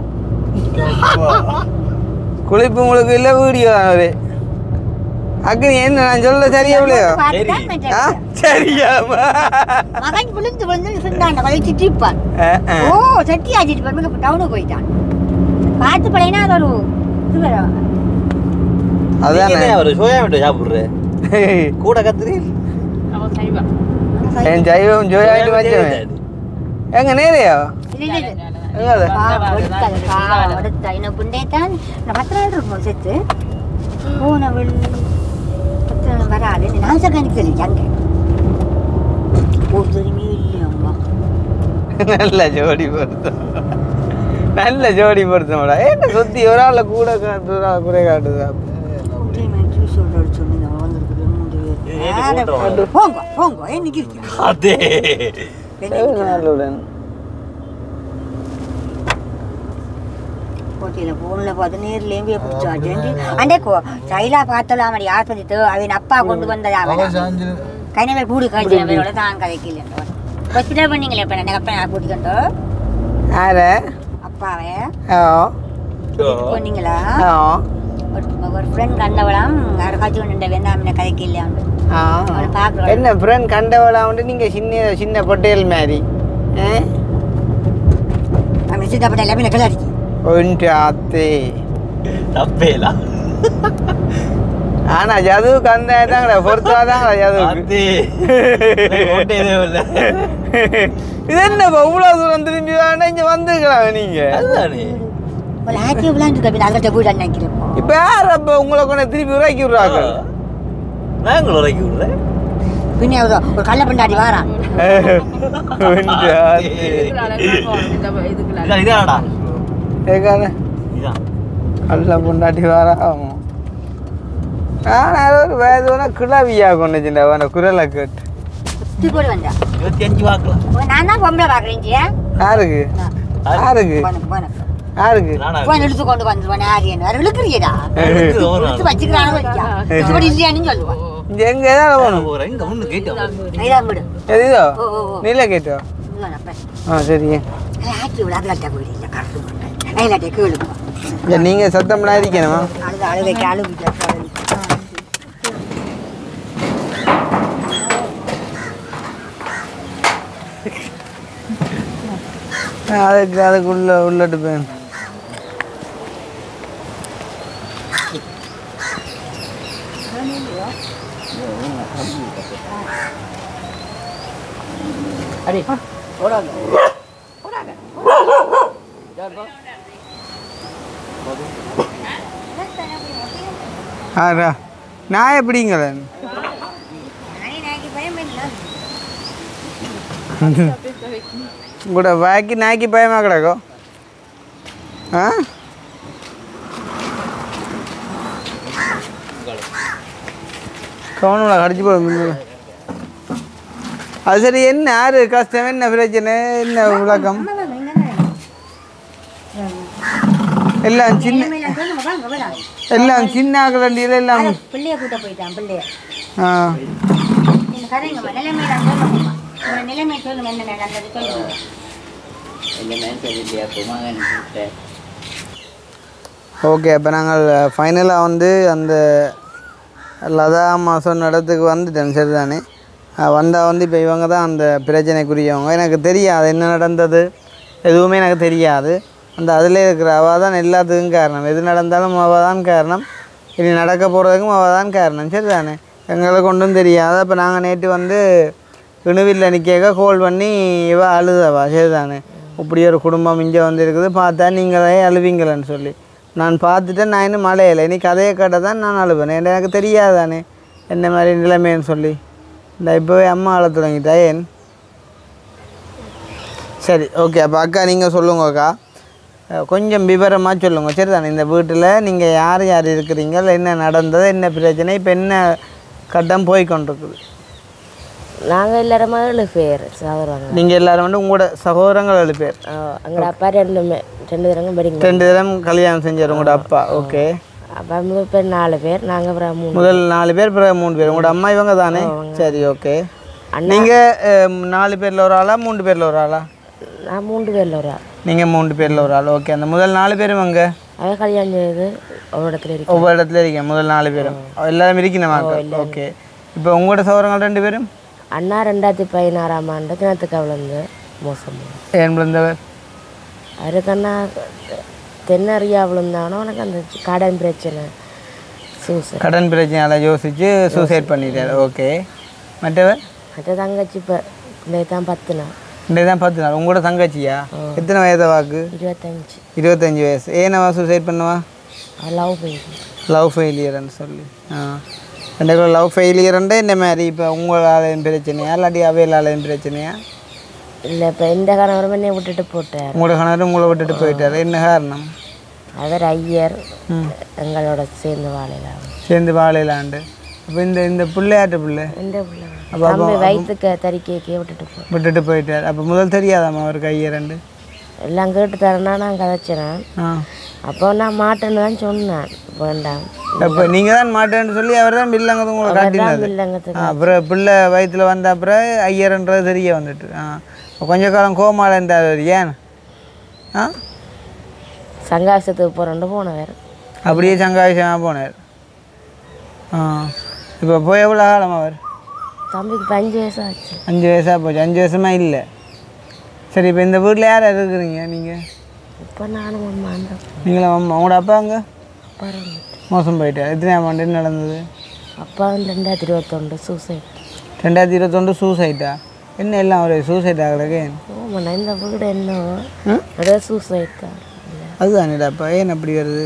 குளிப்பு உங்களுக்கு இல்ல வீடியோ தான் ஒரு அக்னி என்ன நான் சொல்ல சரியா இல்லையோ ஆ சரியாமா மகன் விழுந்து விழுந்து சிந்தாண்ட கழிச்சு டிப்பான் ஆ, ஆ. ஓ சட்டி ஆச்சிட்டு பாருங்க டவுனுக்கு போயிட்டான் பார்த்து பழையனா அது ஒரு இது வரும். அதானே ஒரு சோயா விட்டு சாப்பிடுற கூட கத்துறீ அவன் செய்வா என் ஜைவம் ஜோயாயிட்டு வச்சவன் எங்க நேரையா இது, இது, இது. எங்க அது? பாவம், எடுத்தாது, பாவம், எடுத்தா. எனக்கு புண்டே தான் நான் பத்து நாள் இருக்கும் செத்து போனவள் பத்து நாள் வராது நான் சக்கானிக்கு தெரியும் அங்கே ஒரு தெரியுமே இல்லையம்மா நல்ல ஜோடி பொருத்தம் நல்ல ஜோடி பொருத்தம்டா என்ன சுத்தி ஒரு ஆள கூட காட்டு ஒரு ஆள் குறை காட்டுதா போங்க போங்க ஏன் நிக்கிறீங்க அதே நல்லுடன் போட்டியில போன்ல பார்த்து நேர்லயும் போய் பிடிச்சாச்சு அண்டே கோ சைலா பார்த்தலாம் அப்படி ஆஸ்பத்திரி அவன் அப்பா கொண்டு வந்ததா கைனவே கூடு காய்ச்சி அவரோட தான் கதைக்கல ஹாஸ்பிட்டல் பண்ணீங்களே இப்ப என்ன அப்பா கூட்டிக்கண்டோ யார அப்பாவே ஆ கூட்டிட்டு போனீங்களா ஆ ஒரு- ஒரு ஃப்ரெண்ட் கண்டவளாம் யார் காய்ச்சி கொண்டு வேண்டாம் என்ன கதைக்கல ஆ அவளை பார்க்குறோம் என்ன ஃப்ரெண்ட் கண்டவளாமட்டு நீங்க சின்ன சின்ன பொட்டேல் மாதிரி ஆ அவன் சித்தப்பட்ட எல்லாமே கிளறிச்சு ஒன்று ஆத்தே தப்பேலா ஆனா ஜதுவுக்கு அந்த தாங்களா பொறுத்தாதாங்களா ஜதுவுக்கு அதே ஒட்டேவே இல்லை இது என்னப்பா இவ்வளவு தூரம் திரும்பி வேணா இங்க வந்துருக்கலாம் நீங்க அதுதானே ஒரு ஆச்சி விளாண்டுருக்க பின் அதில் வீடு நினைக்கிறேன் இப்ப யார் அப்ப உங்களை கொண்டு திருப்பி உருவாக்கி விடுறாங்க நாங்களும் உரைக்கி விடுறேன் பின்ன ஒரு ஒரு கள்ள பண்டாடி வாரான் ஒன்று ஆத்தே இதுக்குள்ள இதான் இதாடா கேட்காத இதான் கல்ல பொண்டாட்டி வர ஆகும் நான் ஒரு வேதனை கிளவியா கொண்டு வச்சுட்டா அவனை குரலை கேட்டு சுத்தி போடு வந்தா இருபத்தி அஞ்சு வாக்கலாம் நான் தான் பொம்பளை பார்க்குறேன் யாருக்கு யாருக்கு போனக்கு போனக்கு யாருக்கு நானா போன் இழுத்து கொண்டு வந்துருவான் ஆரியன் வேற இழுக்கிறியடா இழுத்து ஒரு நாள். இழுத்து வச்சுக்கிறானு வச்சா இப்படி இல்லையான்னு சொல்லுவான் இங்க எங்க ஏதாவது போகணும் போறேன் இங்க ஒண்ணு கேட்டோம் இதான் விடு எது இதோ ஓ ஓ ஓ நீல கேட்டோ இதுதான் அப்ப. ஆ சரி ஆச்சி விட அதில் வீடு இல்லை கருத்து மாட்டேன் இல்லாட்டே கேளுங்க இல்ல நீங்க சத்தம் இருக்கணுமா அழுது அழுகைக்கு அழுகு அதுக்கு அதுக்குள்ள உள்ளட்டு போய் அடி ஓடாங்க ஆடா நான் எப்படிங்கள உங்களோட வாக்கி நாய்க்கு பயமா கிடக்கும் ஆ கவனம்ல கடிச்சு போடும் அது சரி என்ன யாரு கஷ்டம் என்ன பிரச்சனை என்ன விளக்கம் எல்லாம் சின்ன எல்லாம் சின்ன ஆகலண்டியில் எல்லாம் பிள்ளைய கூட்ட போயிட்டான் பிள்ளைய ஆ இந்த கதைங்க நிலைமையில சொல்லுங்கம்மா உங்களோட நிலைமை சொல்லுங்க என்ன நடந்தது சொல்லுங்க எல்லாமே தெரியலையா மகன் கூப்பிட்டேன் ஓகே அப்போ நாங்கள் ஃபைனலாக வந்து அந்த லதா அம்மா சொன்ன இடத்துக்கு வந்துட்டேன் சரிதானே வந்தால் வந்து இப்போ இவங்க தான் அந்த பிரச்சனைக்குரியவங்க எனக்கு தெரியாது என்ன நடந்தது எதுவுமே எனக்கு தெரியாது அந்த அதில் இருக்கிற அவள் தான் எல்லாத்துக்கும் காரணம் எது நடந்தாலும் அவள் தான் காரணம் இனி நடக்க போகிறதுக்கும் அவள் தான் காரணம் சரிதானே எங்களுக்கு ஒன்றும் தெரியாது அப்போ நாங்கள் நேற்று வந்து இணுவில் நிற்க கோல் பண்ணி இவ அழுதவா சரிதானே இப்படி ஒரு குடும்பம் இங்கே வந்து இருக்குது பார்த்தா நீங்களே அழுவீங்களேன்னு சொல்லி நான் பார்த்துட்டேன் நான் இன்னும் மழையில இனி கதையை கேட்டால் தான் நான் அழுவேன் ஏன்னா எனக்கு தெரியாதானே என்ன மாதிரி நிலைமைன்னு சொல்லி இந்த இப்போவே அம்மா அழ தொடங்கிட்டா ஏன் சரி ஓகே அப்போ அக்கா நீங்கள் சொல்லுங்க அக்கா அஹ் கொஞ்சம் விவரமாக சொல்லுங்கள் சரிதானே இந்த வீட்டில் நீங்கள் யார் யார் இருக்கிறீங்க என்ன நடந்தது என்ன பிரச்சனை இப்போ என்ன கட்டம் போய் கொண்டிருக்குது நாங்கள் எல்லாருமே ஏழு பேர் சகோதரங்க நீங்கள் எல்லாரும் வந்து உங்களோட சகோதரங்கள் ஏழு பேர் எங்களோட அப்பா ரெண்டு மே- ரெண்டு தரங்க படிங்க ரெண்டு தரம் கல்யாணம் செஞ்சார் உங்களோட அப்பா ஓகே அப்பா முதல் பேர் நாலு பேர் நாங்கள் அப்புறம் மூணு முதல் நாலு பேர் பிறகு மூணு பேர் உங்களோட அம்மா இவங்க தானே சரி ஓகே நீங்கள் நாலு பேரில் ஒரு ஆளா மூணு பேரில் ஒரு ஆளா நான் மூன்று பேரில் ஒரு ஆள் நீங்கள் மூணு பேரில் ஒரு ஆள் ஓகே அந்த முதல் நாலு பேரும் அங்கே அவன் கல்யாணம் செய்து ஒரு இடத்துல இருக்கு ஒவ்வொரு இடத்துல இருக்கேன் முதல் நாலு பேரும் எல்லாரும் இருக்கணும் ஓகே இப்போ உங்களோட சகோதரங்கள் ரெண்டு பேரும் அண்ணா ரெண்டாயிரத்தி பதினாறாம் ஆண்டு கிணத்துக்கு வந்து மோசம் ஏன் விழுந்தவர் அவருக்கு அண்ணா தென்னறியா விழுந்தானோ எனக்கு அந்த கடன் பிரச்சனை சூசை கடன் பிரச்சனையால் யோசிச்சு சூசைட் பண்ணிட்டார் ஓகே மற்றவர் மற்ற தங்கச்சி இப்போ இந்த தான் பத்து நாள் இந்த தான் பத்து நாள் உங்களோட தங்கச்சியா எத்தனை வயது வாக்கு இருபத்தஞ்சு இருபத்தஞ்சி வயசு ஏனவா சூசைட் பண்ணுவா அவள் லவ் போயிட்டு லவ் ஃபெயிலியர்னு சொல்லி ஆ ரெண்டு லவ் ஃபெயிலியர்ண்டா இந்த மாதிரி இப்போ உங்களாலையும் பிரச்சனையா இல்லாட்டி அவையிலாலையும் பிரச்சனையா இல்லை இப்போ இந்த கணவர் என்னை விட்டுட்டு போட்டார் உங்களோட கணவர் உங்களை விட்டுட்டு போயிட்டார் என்ன காரணம் அவர் ஐயர் எங்களோட சேர்ந்து வாழலாம் சேர்ந்து வாழையிலாண்டு அப்போ இந்த இந்த பிள்ளையாட்டு பிள்ளை எந்த பிள்ளை தம்பி வயிற்றுக்கு தறிக்கைக்கே விட்டுட்டு போ விட்டுட்டு போயிட்டார் அப்போ முதல் தெரியாதாம்மா அவருக்கு ஐயா ரெண்டு எல்லாம் கேட்டு தரேன்னா நான் கதைச்சினேன் ஆ அப்போ நான் மாட்டேன்னு தான் சொன்னேன் வேண்டாம் அப்போ நீங்கள் தான் மாட்டேன்னு சொல்லி அவர் தான் பில்லுங்கிறது உங்களை காட்டினது இல்லைங்கிறதுக்கு ஆ, அப்புறம் பிள்ளை வயிற்றில் வந்த அப்புறம் ஐயர்ன்றது தெரிய வந்துட்டு ஆ அப்ப கொஞ்ச காலம் கோமால இருந்தார் அவர் ஏன் ஆ சங்காசத்துக்கு போகிறோண்டு போனவர் அப்படியே சங்காவிஷமாக போனார் ஆ இப்போ போய் எவ்வளோ காலம் அவர் தம்பிக்கு இப்போ அஞ்சு வயசு ஆச்சு அஞ்சு வயசாக போச்சு அஞ்சு வருஷமா இல்லை சரி இப்போ இந்த வீட்டில் யார் யார் இருக்கிறீங்க நீங்கள் இப்போ நானும் அம்மா அந்த நீங்களும் அம்மா உங்களோட அப்பா அங்கே அப்பா இருந்துட்டு மோசம் போயிட்டார் எத்தனையாம் ஆண்டு என்ன நடந்தது அப்பா வந்து ரெண்டாயிரத்தி இருபத்தொண்டு சூசைட் ரெண்டாயிரத்தி இருபத்தொண்டு சூசைட்டா என்ன எல்லாம் ஒரு சூசைட் ஆகிறதுக்கு ஓமண்ணா இந்த வீடு என்னவோ அதே சூசைட் தான் அதுதானேடாப்பா ஏன் அப்படி வருது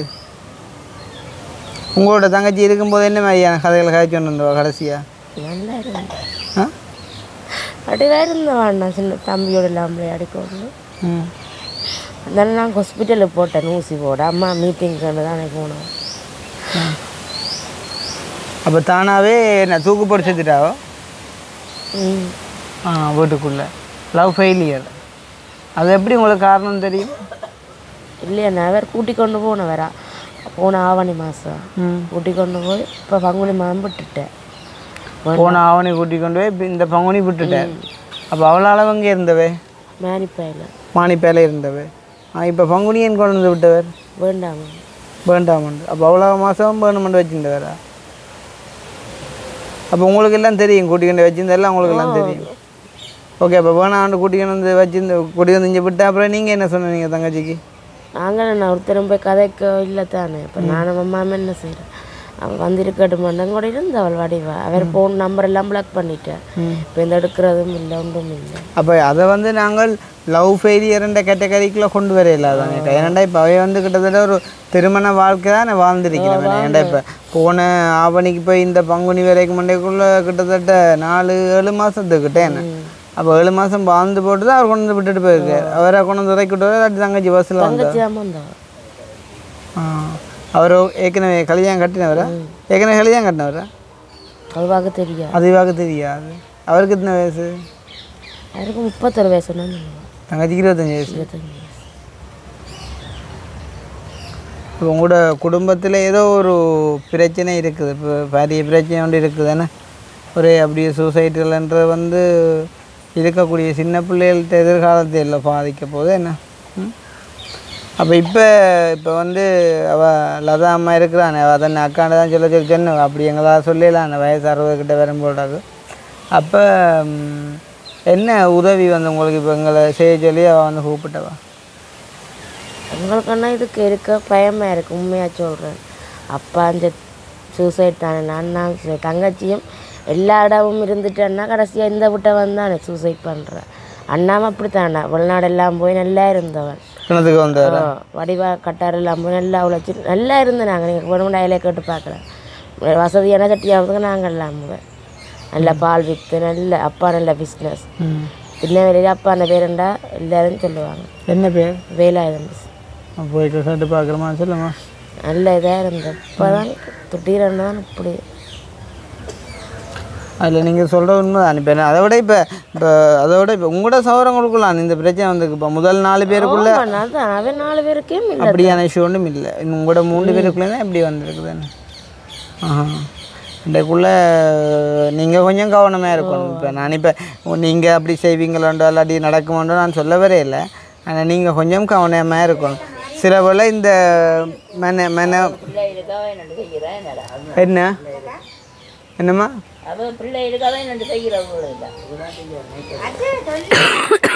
உங்களோட தங்கச்சி இருக்கும்போது என்ன மாதிரியான கதைகளை காய்ச்சி கொண்டு வந்தவா கடைசியாக நல்லா இருந்தேன் ஆ அப்படியே இருந்தேன் நான் சின்ன தம்பியோட எல்லாம் விளையாடிக்கொண்டு ம் அதனால நான் ஹாஸ்பிட்டலுக்கு போட்டேன் ஊசி போட அம்மா மீட்டிங்க்கு தானே போனோம் அப்போ தானாகவே நான் தூக்கு போட்டு செத்துட்டாவோ ம் ஆ வீட்டுக்குள்ளே லவ் ஃபெயிலியர் அது எப்படி உங்களுக்கு காரணம் தெரியும் இல்லையா நான் வேறு கூட்டி கொண்டு போனவரா போன ஆவணி மாதம் ம் கூட்டி கொண்டு போய் இப்போ பங்குனி மாதம் விட்டுட்டேன் போன ஆவணி கூட்டி கொண்டு போய் இப்ப இந்த பங்குனி விட்டுட்டேன் அப்போ அவ்வளோ அளவு அங்கே இருந்தவே மேனிப்பாயில் மானிப்பேல இருந்தவே ஆ இப்போ பங்குனியன் கொண்டு வந்து விட்டவர் வேண்டாம் வேண்டாமண்டு அப்போ அவ்வளோ மாதம் வேணுமெண்டு வச்சுருந்தவரா அப்போ உங்களுக்கு எல்லாம் தெரியும் கூட்டிக்கொண்டு வச்சிருந்தெல்லாம் உங்களுக்கு எல்லாம் தெரியும் ஓகே அப்போ வேணாண்டு கூட்டிக்கொண்டு வந்து வச்சிருந்து கூட்டி வந்து இங்கே விட்டா அப்புறம் நீங்கள் என்ன சொன்னீங்க தங்கச்சிக்கு நாங்கள் நான் ஒருத்தரும் போய் கதைக்க இல்லை தானே இப்போ நானும் அம்மாவும் என்ன செய்கிறேன் அவன் வந்திருக்கட்டும் கூட இருந்து அவள் வடிவா அவர் ஃபோன் நம்பர் எல்லாம் பிளாக் பண்ணிட்டேன் இப்போ இந்த எடுக்கிறதும் இல்லை ஒன்றும் இல்லை அப்போ அதை வந்து நாங்கள் லவ் ஃபெயிலியர்ன்ற கேட்டகரிக்குள்ளே கொண்டு வர இல்லாதானே ஏன்னாண்டா இப்போ அவைய வந்து கிட்டத்தட்ட ஒரு திருமண வாழ்க்கை தான் வாழ்ந்துருக்கிறேன் ஏன்டா இப்போ போன ஆவணிக்கு போய் இந்த பங்குனி வரைக்கும் மண்டைக்குள்ளே கிட்டத்தட்ட நாலு ஏழு மாதத்துக்கிட்ட என்ன அப்போ ஏழு மாதம் வாழ்ந்து போட்டு தான் அவர் கொண்டு வந்து விட்டுட்டு போயிருக்காரு அவரை கொண்டு வந்து இறக்கி விட்டு இல்லாட்டி தங்கச்சி பஸ்ஸில் வந்தார் தங்கச்சி தான் வந்தவன் அவர் ஏற்கனவே கல்யாணம் கட்டினவரா ஏற்கனவே கல்யாணம் கட்டினவரா அதுவாக தெரியாது அதுவாக தெரியாது அவருக்கு எத்தனை வயசு அவருக்கு முப்பத்தொரு வயசு தான் தங்கச்சிக்கு இருபத்தஞ்சி வயசு இருபத்தஞ்சி வயசு இப்போ உங்களோட குடும்பத்தில் ஏதோ ஒரு பிரச்சனை இருக்குது இப்போ பெரிய பிரச்சனை ஒன்று இருக்குதுன்னு ஒரே அப்படியே சூசைட்டில்ன்றது வந்து இருக்கக்கூடிய சின்ன பிள்ளைகள்கிட்ட எதிர்காலத்தை இல்லை பாதிக்க போகுது என்ன ம்? அப்போ இப்போ இப்போ வந்து அவ லதா அம்மா இருக்கிறானே அவள் தன்னை அக்காண்டு தான் சொல்ல சொல்லி சொன்ன அப்படி எங்களால் சொல்லலாம் அந்த வயசு அறுபது கிட்ட வரும்போது அப்போ ம், என்ன உதவி வந்து உங்களுக்கு இப்போ எங்களை செய்ய சொல்லி அவள் வந்து கூப்பிட்டவா உங்களுக்குன்னா இதுக்கு இருக்க பயமாக இருக்குது உண்மையாக சொல்கிறேன் அப்பா அந்த சூசைட் தானே நான் நான் சு- தங்கச்சியும் எல்லா இடமும் இருந்துட்டேன்னா கடைசியாக இந்த விட்ட வந்தானே சூசைட் பண்ணுறேன் அண்ணாம அப்படி தானே வெளிநாடெல்லாம் போய் நல்லா இருந்தவன் கிணத்துக்கு வந்து ஓ, வடிவா கட்டார் எல்லாம் போய் நல்லா உழைச்சி நல்லா இருந்து நாங்கள் நீங்கள் வேணும் டயலே கேட்டு பார்க்குறேன் வசதியான சட்டியாகிறதுக்கு நாங்கள் எல்லாம் போவேன் நல்ல பால் விற்று நல்ல அப்பா நல்ல பிஸ்னஸ் சின்ன வேலையில் அப்பா அந்த பேருண்டா எல்லாரும் சொல்லுவாங்க என்ன பேர் வேலாயுதம் business. போய் கேட்டு பார்க்குறமா சொல்லுமா நல்ல இதாக இருந்தது இப்போ தான் திடீரென்னு தான் இப்படி அதில் நீங்கள் சொல்கிற உண்மை தான் இப்போ அதை விட இப்போ இப்போ அதை விட இப்போ உங்களோட சௌரங்களுக்குள்ள இந்த பிரச்சனை வந்திருக்கு இப்போ முதல் நாலு பேருக்குள்ள ஆமாம் அதான் அவன் நாலு பேருக்கே இல்லை அப்படியான இஷ்யூ ஒன்றும் இல்லை இன்னும் உங்களோட மூணு பேருக்குள்ளே தான் இப்படி வந்திருக்குதுன்னு ஆஹா இன்றைக்குள்ளே நீங்கள் கொஞ்சம் கவனமாக இருக்கணும் இப்போ நான் இப்போ நீங்கள் அப்படி செய்வீங்களோண்டோ இல்லாட்டி நடக்குமோண்டோ நான் சொல்ல வரே இல்லை ஆனால் நீங்கள் கொஞ்சம் கவனமாக இருக்கணும் சில வேளை இந்த மென மென பிள்ளைகளுக்காக என்னென்று செய்கிறேன் என்னடா என்ன என்னம்மா அவன் பிள்ளைகளுக்காக என்னென்று செய்கிறவங்க இல்லை இதுதான் செய்யணும்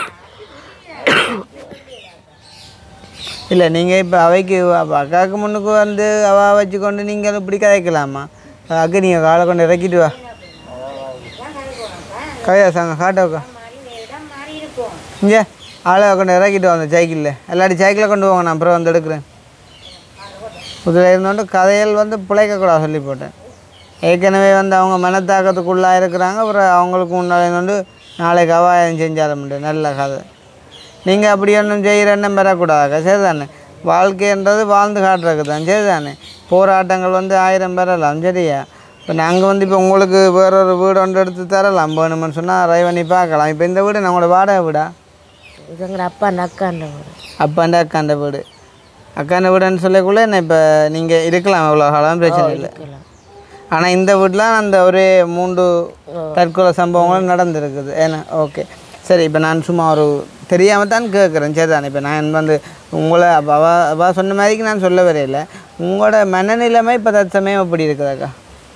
இல்லை நீங்கள் இப்போ அவைக்கு அப்ப அக்காவுக்கு முன்னுக்கு வந்து அவ வச்சுக்கொண்டு நீங்கள் இப்படி கதைக்கலாமா அக்கா நீங்கள் காலை கொண்டு இறக்கிட்டு வா கவிதா சாங்க காட்டோக்கா இங்கே ஆளை கொண்டு இறக்கிட்டு வந்த சைக்கிளில் எல்லாரும் சைக்கிளை கொண்டு போங்க நான் அப்புறம் வந்து எடுக்கிறேன் இதில் இருந்தோண்டு கதைகள் வந்து பிழைக்கக்கூடாது சொல்லி போட்டேன் ஏற்கனவே வந்து அவங்க மனத்தாக்கத்துக்குள்ளாக இருக்கிறாங்க அப்புறம் அவங்களுக்கு முன்னாடி இருந்தோண்டு நாளைக்கு அவாயம் செஞ்சாலும் உண்டு. நல்ல கதை நீங்கள் அப்படி ஒன்றும் செய்கிற எண்ணம் பெறக்கூடாது சரிதானே வாழ்க்கைன்றது வாழ்ந்து காட்டுறதுக்கு தான் சரிதானே போராட்டங்கள் வந்து ஆயிரம் பெறலாம் சரியா இப்போ நாங்கள் வந்து இப்போ உங்களுக்கு வேறொரு வீடு ஒன்று எடுத்து தரலாம் வேணுமென்னு சொன்னால் ரை பண்ணி பார்க்கலாம் இப்போ இந்த வீடு நம்மளோட வாடகை வீடா இதுங்கிற அப்பா அந்த அக்காண்ட ஒரு அப்பாண்ட அக்காண்ட வீடு அக்காண்ட வீடுன்னு சொல்லக்குள்ளே என்ன இப்போ நீங்கள் இருக்கலாம் அவ்வளோ காலம் பிரச்சனை இல்லை ஆனால் இந்த வீட்டில் அந்த ஒரே மூன்று தற்கொலை சம்பவங்களும் நடந்திருக்குது ஏன்னா ஓகே சரி இப்போ நான் சும்மா ஒரு தெரியாமல் தான் கேட்குறேன் சரி தானே இப்போ நான் வந்து உங்களை அப்ப அவ அவ சொன்ன மாதிரிக்கு நான் சொல்ல வரையில உங்களோட மனநிலைமை இப்போ தற்சமயம் எப்படி இருக்குதாக்கா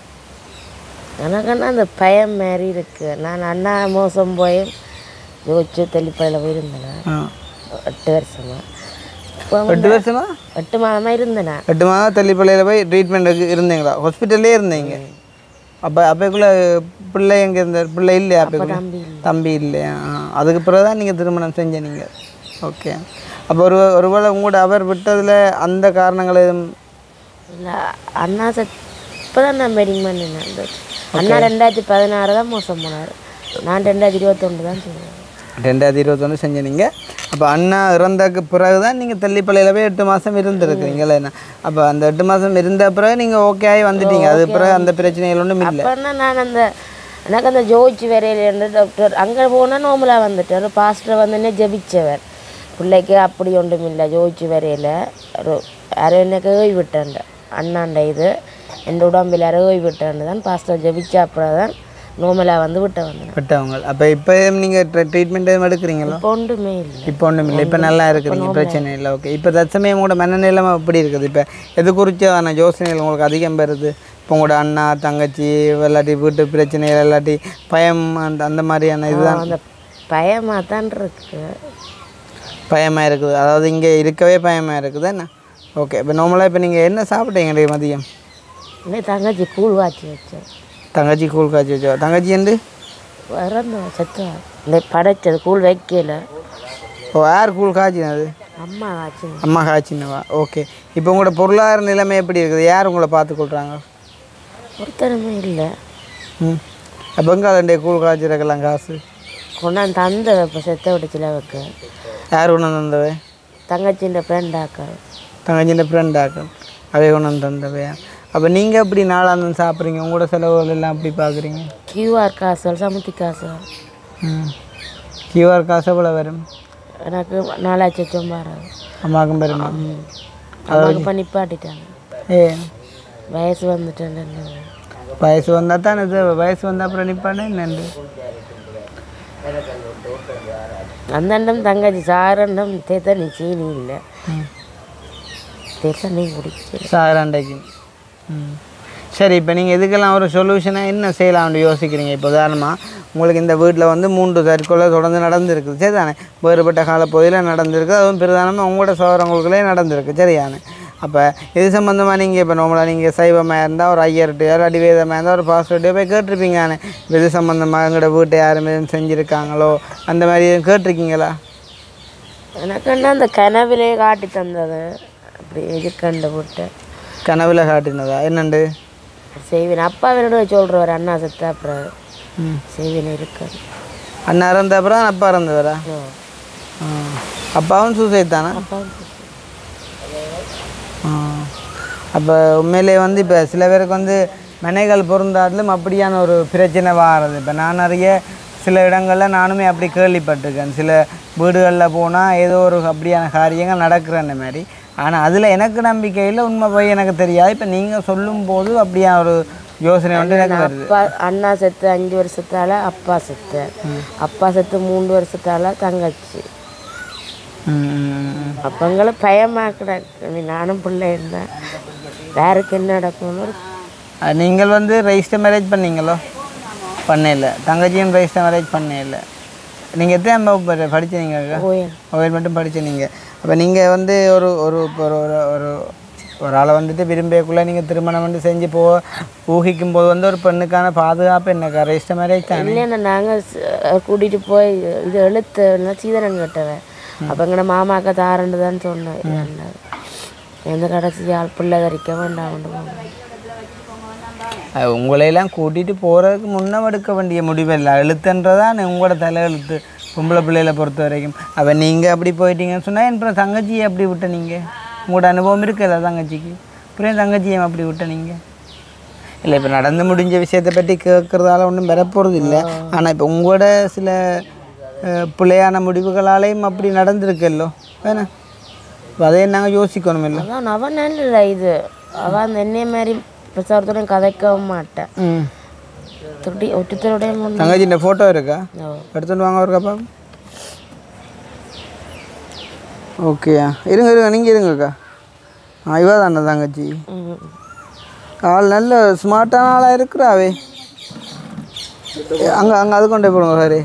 எனக்குன்னா அந்த பயம் மாதிரி இருக்கு நான் அண்ணா மோசம் போய் யோசிச்சு தெளிப்படையில் போயிருந்தேன் ஆ எட்டு வருஷமா இப்போ எட்டு வருஷமா எட்டு மாதமாக இருந்தேன் எட்டு மாதம் தள்ளிப்பள்ளியில் போய் ட்ரீட்மெண்ட்டுக்கு இருந்தீங்களா ஹாஸ்பிட்டல்லே இருந்தீங்க அப்போ அப்போக்குள்ளே பிள்ளை எங்கே இருந்தார் பிள்ளை இல்லையா அப்போக்குள்ள தம்பி இல்லை. தம்பி இல்லையா ஆ, அதுக்கு பிறகு தான் நீங்கள் திருமணம் செஞ்ச நீங்கள் ஓகே அப்போ ஒரு ஒருவேளை உங்களோட அவர் விட்டதில் அந்த காரணங்கள் எதுவும் இல்லை அண்ணா சத் இப்போ தான் நான் வெட்டிங் பண்ணினேன் அந்த அண்ணா ரெண்டாயிரத்தி பதினாறு தான் மோசம் போனார் நான் ரெண்டாயிரத்தி இருபத்தொன்று தான் சொல்லுவேன் ரெண்டாயிரத்தி இருபத்தொன்று செஞ்ச நீங்கள் அப்போ அண்ணா இறந்ததுக்கு பிறகு தான் நீங்கள் தள்ளிப்பள்ளியில் போய் எட்டு மாதம் இருந்திருக்கிறீங்களா என்ன அப்போ அந்த எட்டு மாதம் இருந்த பிறகு நீங்கள் ஓகே ஆகி வந்துட்டீங்க அது பிறகு அந்த பிரச்சனைகள் ஒன்றும் இல்லை அப்போனா நான் அந்த எனக்கு அந்த ஜோதிச்சு வரையிலேருந்து டாக்டர் அங்கே போனால் நோமலாக வந்துட்டார் பாஸ்டர் வந்து என்ன ஜெபிச்சவர் பிள்ளைக்கு அப்படி ஒன்றும் இல்லை ஜோதிச்சு வரையில் ஒரு அரை எனக்கு ஓய்வு விட்டேன் அண்ணாண்ட இது என் உடம்பில் அரை ஓய்வு விட்டேன் தான் பாஸ்டர் ஜெபிச்ச அப்புறம் தான் நோமலாக வந்து விட்ட வந்தேன் விட்டவங்க அப்போ இப்போ நீங்கள் ட்ரீட்மெண்ட் எதுவும் எடுக்கிறீங்களா இப்போ ஒன்றுமே இல்லை இப்போ ஒன்றும் இல்லை இப்போ நல்லா இருக்கிறீங்க பிரச்சனை இல்லை ஓகே இப்போ தற்சமயம் கூட மனநிலைமை எப்படி இருக்குது இப்போ எது குறித்தான யோசனைகள் உங்களுக்கு அதிகம் பெறுது இப்போ உங்களோட அண்ணா தங்கச்சி இல்லாட்டி வீட்டு பிரச்சனைகள் இல்லாட்டி பயம் அந்த அந்த மாதிரியான இதுதான் அந்த பயமாக தான் இருக்கு பயமாக இருக்குது அதாவது இங்கே இருக்கவே பயமாக இருக்குது என்ன ஓகே இப்போ நார்மலாக இப்போ நீங்கள் என்ன சாப்பிட்டீங்க இன்றைக்கு மதியம் இன்னும் தங்கச்சி கூழ் வாச்சி வச்சேன் தங்கச்சி கூழ் காய்ச்சி வச்சோ தங்கச்சி வந்து இறந்த சத்தா இந்த படைச்சது கூழ் வைக்கல ஓ யார் கூழ் காய்ச்சினது அம்மா ஆச்சு அம்மா காய்ச்சினவா ஓகே இப்போ உங்களோட பொருளாதார நிலைமை எப்படி இருக்குது யார் உங்களை பார்த்துக்கொள்கிறாங்க ஒருத்தருமே இல்லை ம் அப்போ எங்கே அதண்டே கூழ் காய்ச்சிருக்கலாம் காசு கொண்டாந்து தந்த இப்போ செத்த விடுச்சுல வைக்க யார் கொண்டு வந்து தந்தவை தங்கச்சின்ற ஃப்ரெண்ட் ஆக்கா தங்கச்சிൻ്റെ ஃப்ரெண்ட் ஆக்கள் அவை கொண்டு வந்து தந்தவையா அப்போ நீங்கள் எப்படி நாளாந்தம் சாப்பிட்றீங்க உங்களோட செலவுகள் எல்லாம் எப்படி பார்க்குறீங்க கியூஆர் காசு சமுத்தி காசு ம் கியூஆர் காசு எவ்வளோ வரும் எனக்கு நாலாயிரத்தி லட்சம் வராது அம்மாவுக்கும் பெருமா அம்மாவுக்கு பண்ணி பாட்டிட்டாங்க ஏ வயசு வந்துட்டேன் வயசு வந்தால் தான் இது வயசு வந்தால் அப்புறம் நிற்பானே என்னண்டு அந்தண்டம் தங்கச்சி சாரண்டம் தேத்தனி சீனி இல்லை தேத்தனி குடிக்கல சாராண்டைக்கு ம் சரி இப்போ நீங்கள் இதுக்கெல்லாம் ஒரு சொல்யூஷனாக என்ன செய்யலாம்னு யோசிக்கிறீங்க இப்போ உதாரணமாக உங்களுக்கு இந்த வீட்டில் வந்து மூன்று தற்கொலை தொடர்ந்து நடந்திருக்குது சரி தானே வேறுபட்ட காலப்பகுதியில் நடந்திருக்கு அதுவும் பிரதானமாக உங்களோட சோதரங்களுக்குள்ளே நடந்திருக்கு சரியானே அப்போ இது சம்மந்தமாக நீங்கள் இப்போ நம்மளை நீங்கள் சைவமாக இருந்தால் ஒரு ஐயர்கிட்டயோ ஒரு அடிவேதமாக இருந்தால் ஒரு பாஸ்வேர்டையோ போய் கேட்டிருப்பீங்கண்ணே இது சம்மந்தமாக எங்களோட வீட்டை யாரும் எதுவும் செஞ்சுருக்காங்களோ அந்த மாதிரி எதுவும் கேட்டிருக்கீங்களா எனக்கு என்ன அந்த கனவிலே காட்டி தந்தது அப்படி எதுக்கண்டு விட்டு கனவுல காட்டினதா என்னண்டு செய்வேன் அப்பா வேணும் சொல்கிறவர் அண்ணா செத்த அப்புறம் ம் செய்வேன் இருக்காது அண்ணா இறந்த அப்புறம் அப்பா இறந்தவரா ஆ. அப்பாவும் சூசைட் தானே அப்பா அப்போ உண்மையிலே வந்து இப்போ சில பேருக்கு வந்து மனைகள் பொருந்தாட்டிலும் அப்படியான ஒரு பிரச்சனை வாரது இப்போ நான் நிறைய சில இடங்களில் நானுமே அப்படி கேள்விப்பட்டிருக்கேன் சில வீடுகளில் போனால் ஏதோ ஒரு அப்படியான காரியங்கள் நடக்கிற அந்த மாதிரி ஆனால் அதில் எனக்கு நம்பிக்கை இல்லை உண்மை போய் எனக்கு தெரியாது இப்போ நீங்கள் சொல்லும்போது அப்படியான ஒரு யோசனை வந்து எனக்கு வருது அப்பா அண்ணா செத்து அஞ்சு வருஷத்தால அப்பா செத்து அப்பா செத்து மூணு வருஷத்தால தங்கச்சி ம், ம், ம். அப்பங்களை பயமாக கிடக்கு நீ நானும் பிள்ளை இருந்தேன் யாருக்கு என்ன நடக்கும்னு ஒரு அது நீங்கள் வந்து ரெஜிஸ்டர் மேரேஜ் பண்ணீங்களோ பண்ணல தங்கச்சியும் ரெஜிஸ்டர் மேரேஜ் பண்ணல நீங்கள் எத்தனை வகுப்பு படிச்சீங்க கோயில் ஓயல் மட்டும் படிச்ச நீங்கள் அப்போ நீங்கள் வந்து ஒரு ஒரு இப்போ ஒரு ஒரு ஒரு ஒரு ஆளை வந்துட்டு விரும்பியக்குள்ளே நீங்கள் திருமணம் வந்து செஞ்சு போ ஊகிக்கும் போது வந்து ஒரு பெண்ணுக்கான பாதுகாப்பு என்னக்கா ரெஜிஸ்டர் மேரேஜ் தானே இல்லைன்னா நாங்கள் கூட்டிகிட்டு போய் இது எழுத்து சீதனன் கட்டவன் அப்போ எங்கட மாமாக்கா தாரண்டு தான் சொன்னேன் என்ன எந்த கடைசி ஆள் பிள்ளை கறிக்க வேண்டாம் கொண்டு போங்க அது உங்களையெல்லாம் கூட்டிகிட்டு போகிறதுக்கு முன்னே எடுக்க வேண்டிய முடிவில்லை எழுத்துன்றதான் உங்களோட தலை எழுத்து பொம்பளை பிள்ளைகளை பொறுத்த வரைக்கும் அப்போ நீங்கள் அப்படி போயிட்டீங்கன்னு சொன்னால் அப்புறம் தங்கச்சியை அப்படி விட்ட நீங்கள் உங்களோட அனுபவம் இருக்குல்ல தங்கச்சிக்கு அப்புறம் ஏன் தங்கச்சியை அப்படி விட்ட நீங்கள் இல்லை இப்போ நடந்து முடிஞ்ச விஷயத்தை பற்றி கேட்குறதால ஒன்றும் வரப்போகிறது இல்லை ஆனால் இப்போ உங்களோட சில அஹ், பிள்ளையான முடிவுகளாலேயும் அப்படி நடந்திருக்கல்லோ வேணா இப்போ அதே நாங்கள் யோசிக்கணும் இல்லை அதான் அவன் நல்ல இது அவன் அந்த என்னைய மாதிரி பிரசாரத்தோடையும் கதைக்கவும் மாட்டேன் ம் துடி ஒட்டுத்தரோடைய முன்ன தங்கச்சி இந்த ஃபோட்டோ இருக்கா ஓ. எடுத்துட்டு வாங்க ஒரு கப்பா ஓகேயா இருங்க இருங்க நீங்கள் இருங்கக்கா ஆ இவா தானே தங்கச்சி ம். ஆள் நல்ல ஸ்மார்ட்டான ஆளாக இருக்கிறாவே அங்கே அங்கே அது கொண்டே போடுங்க சாரி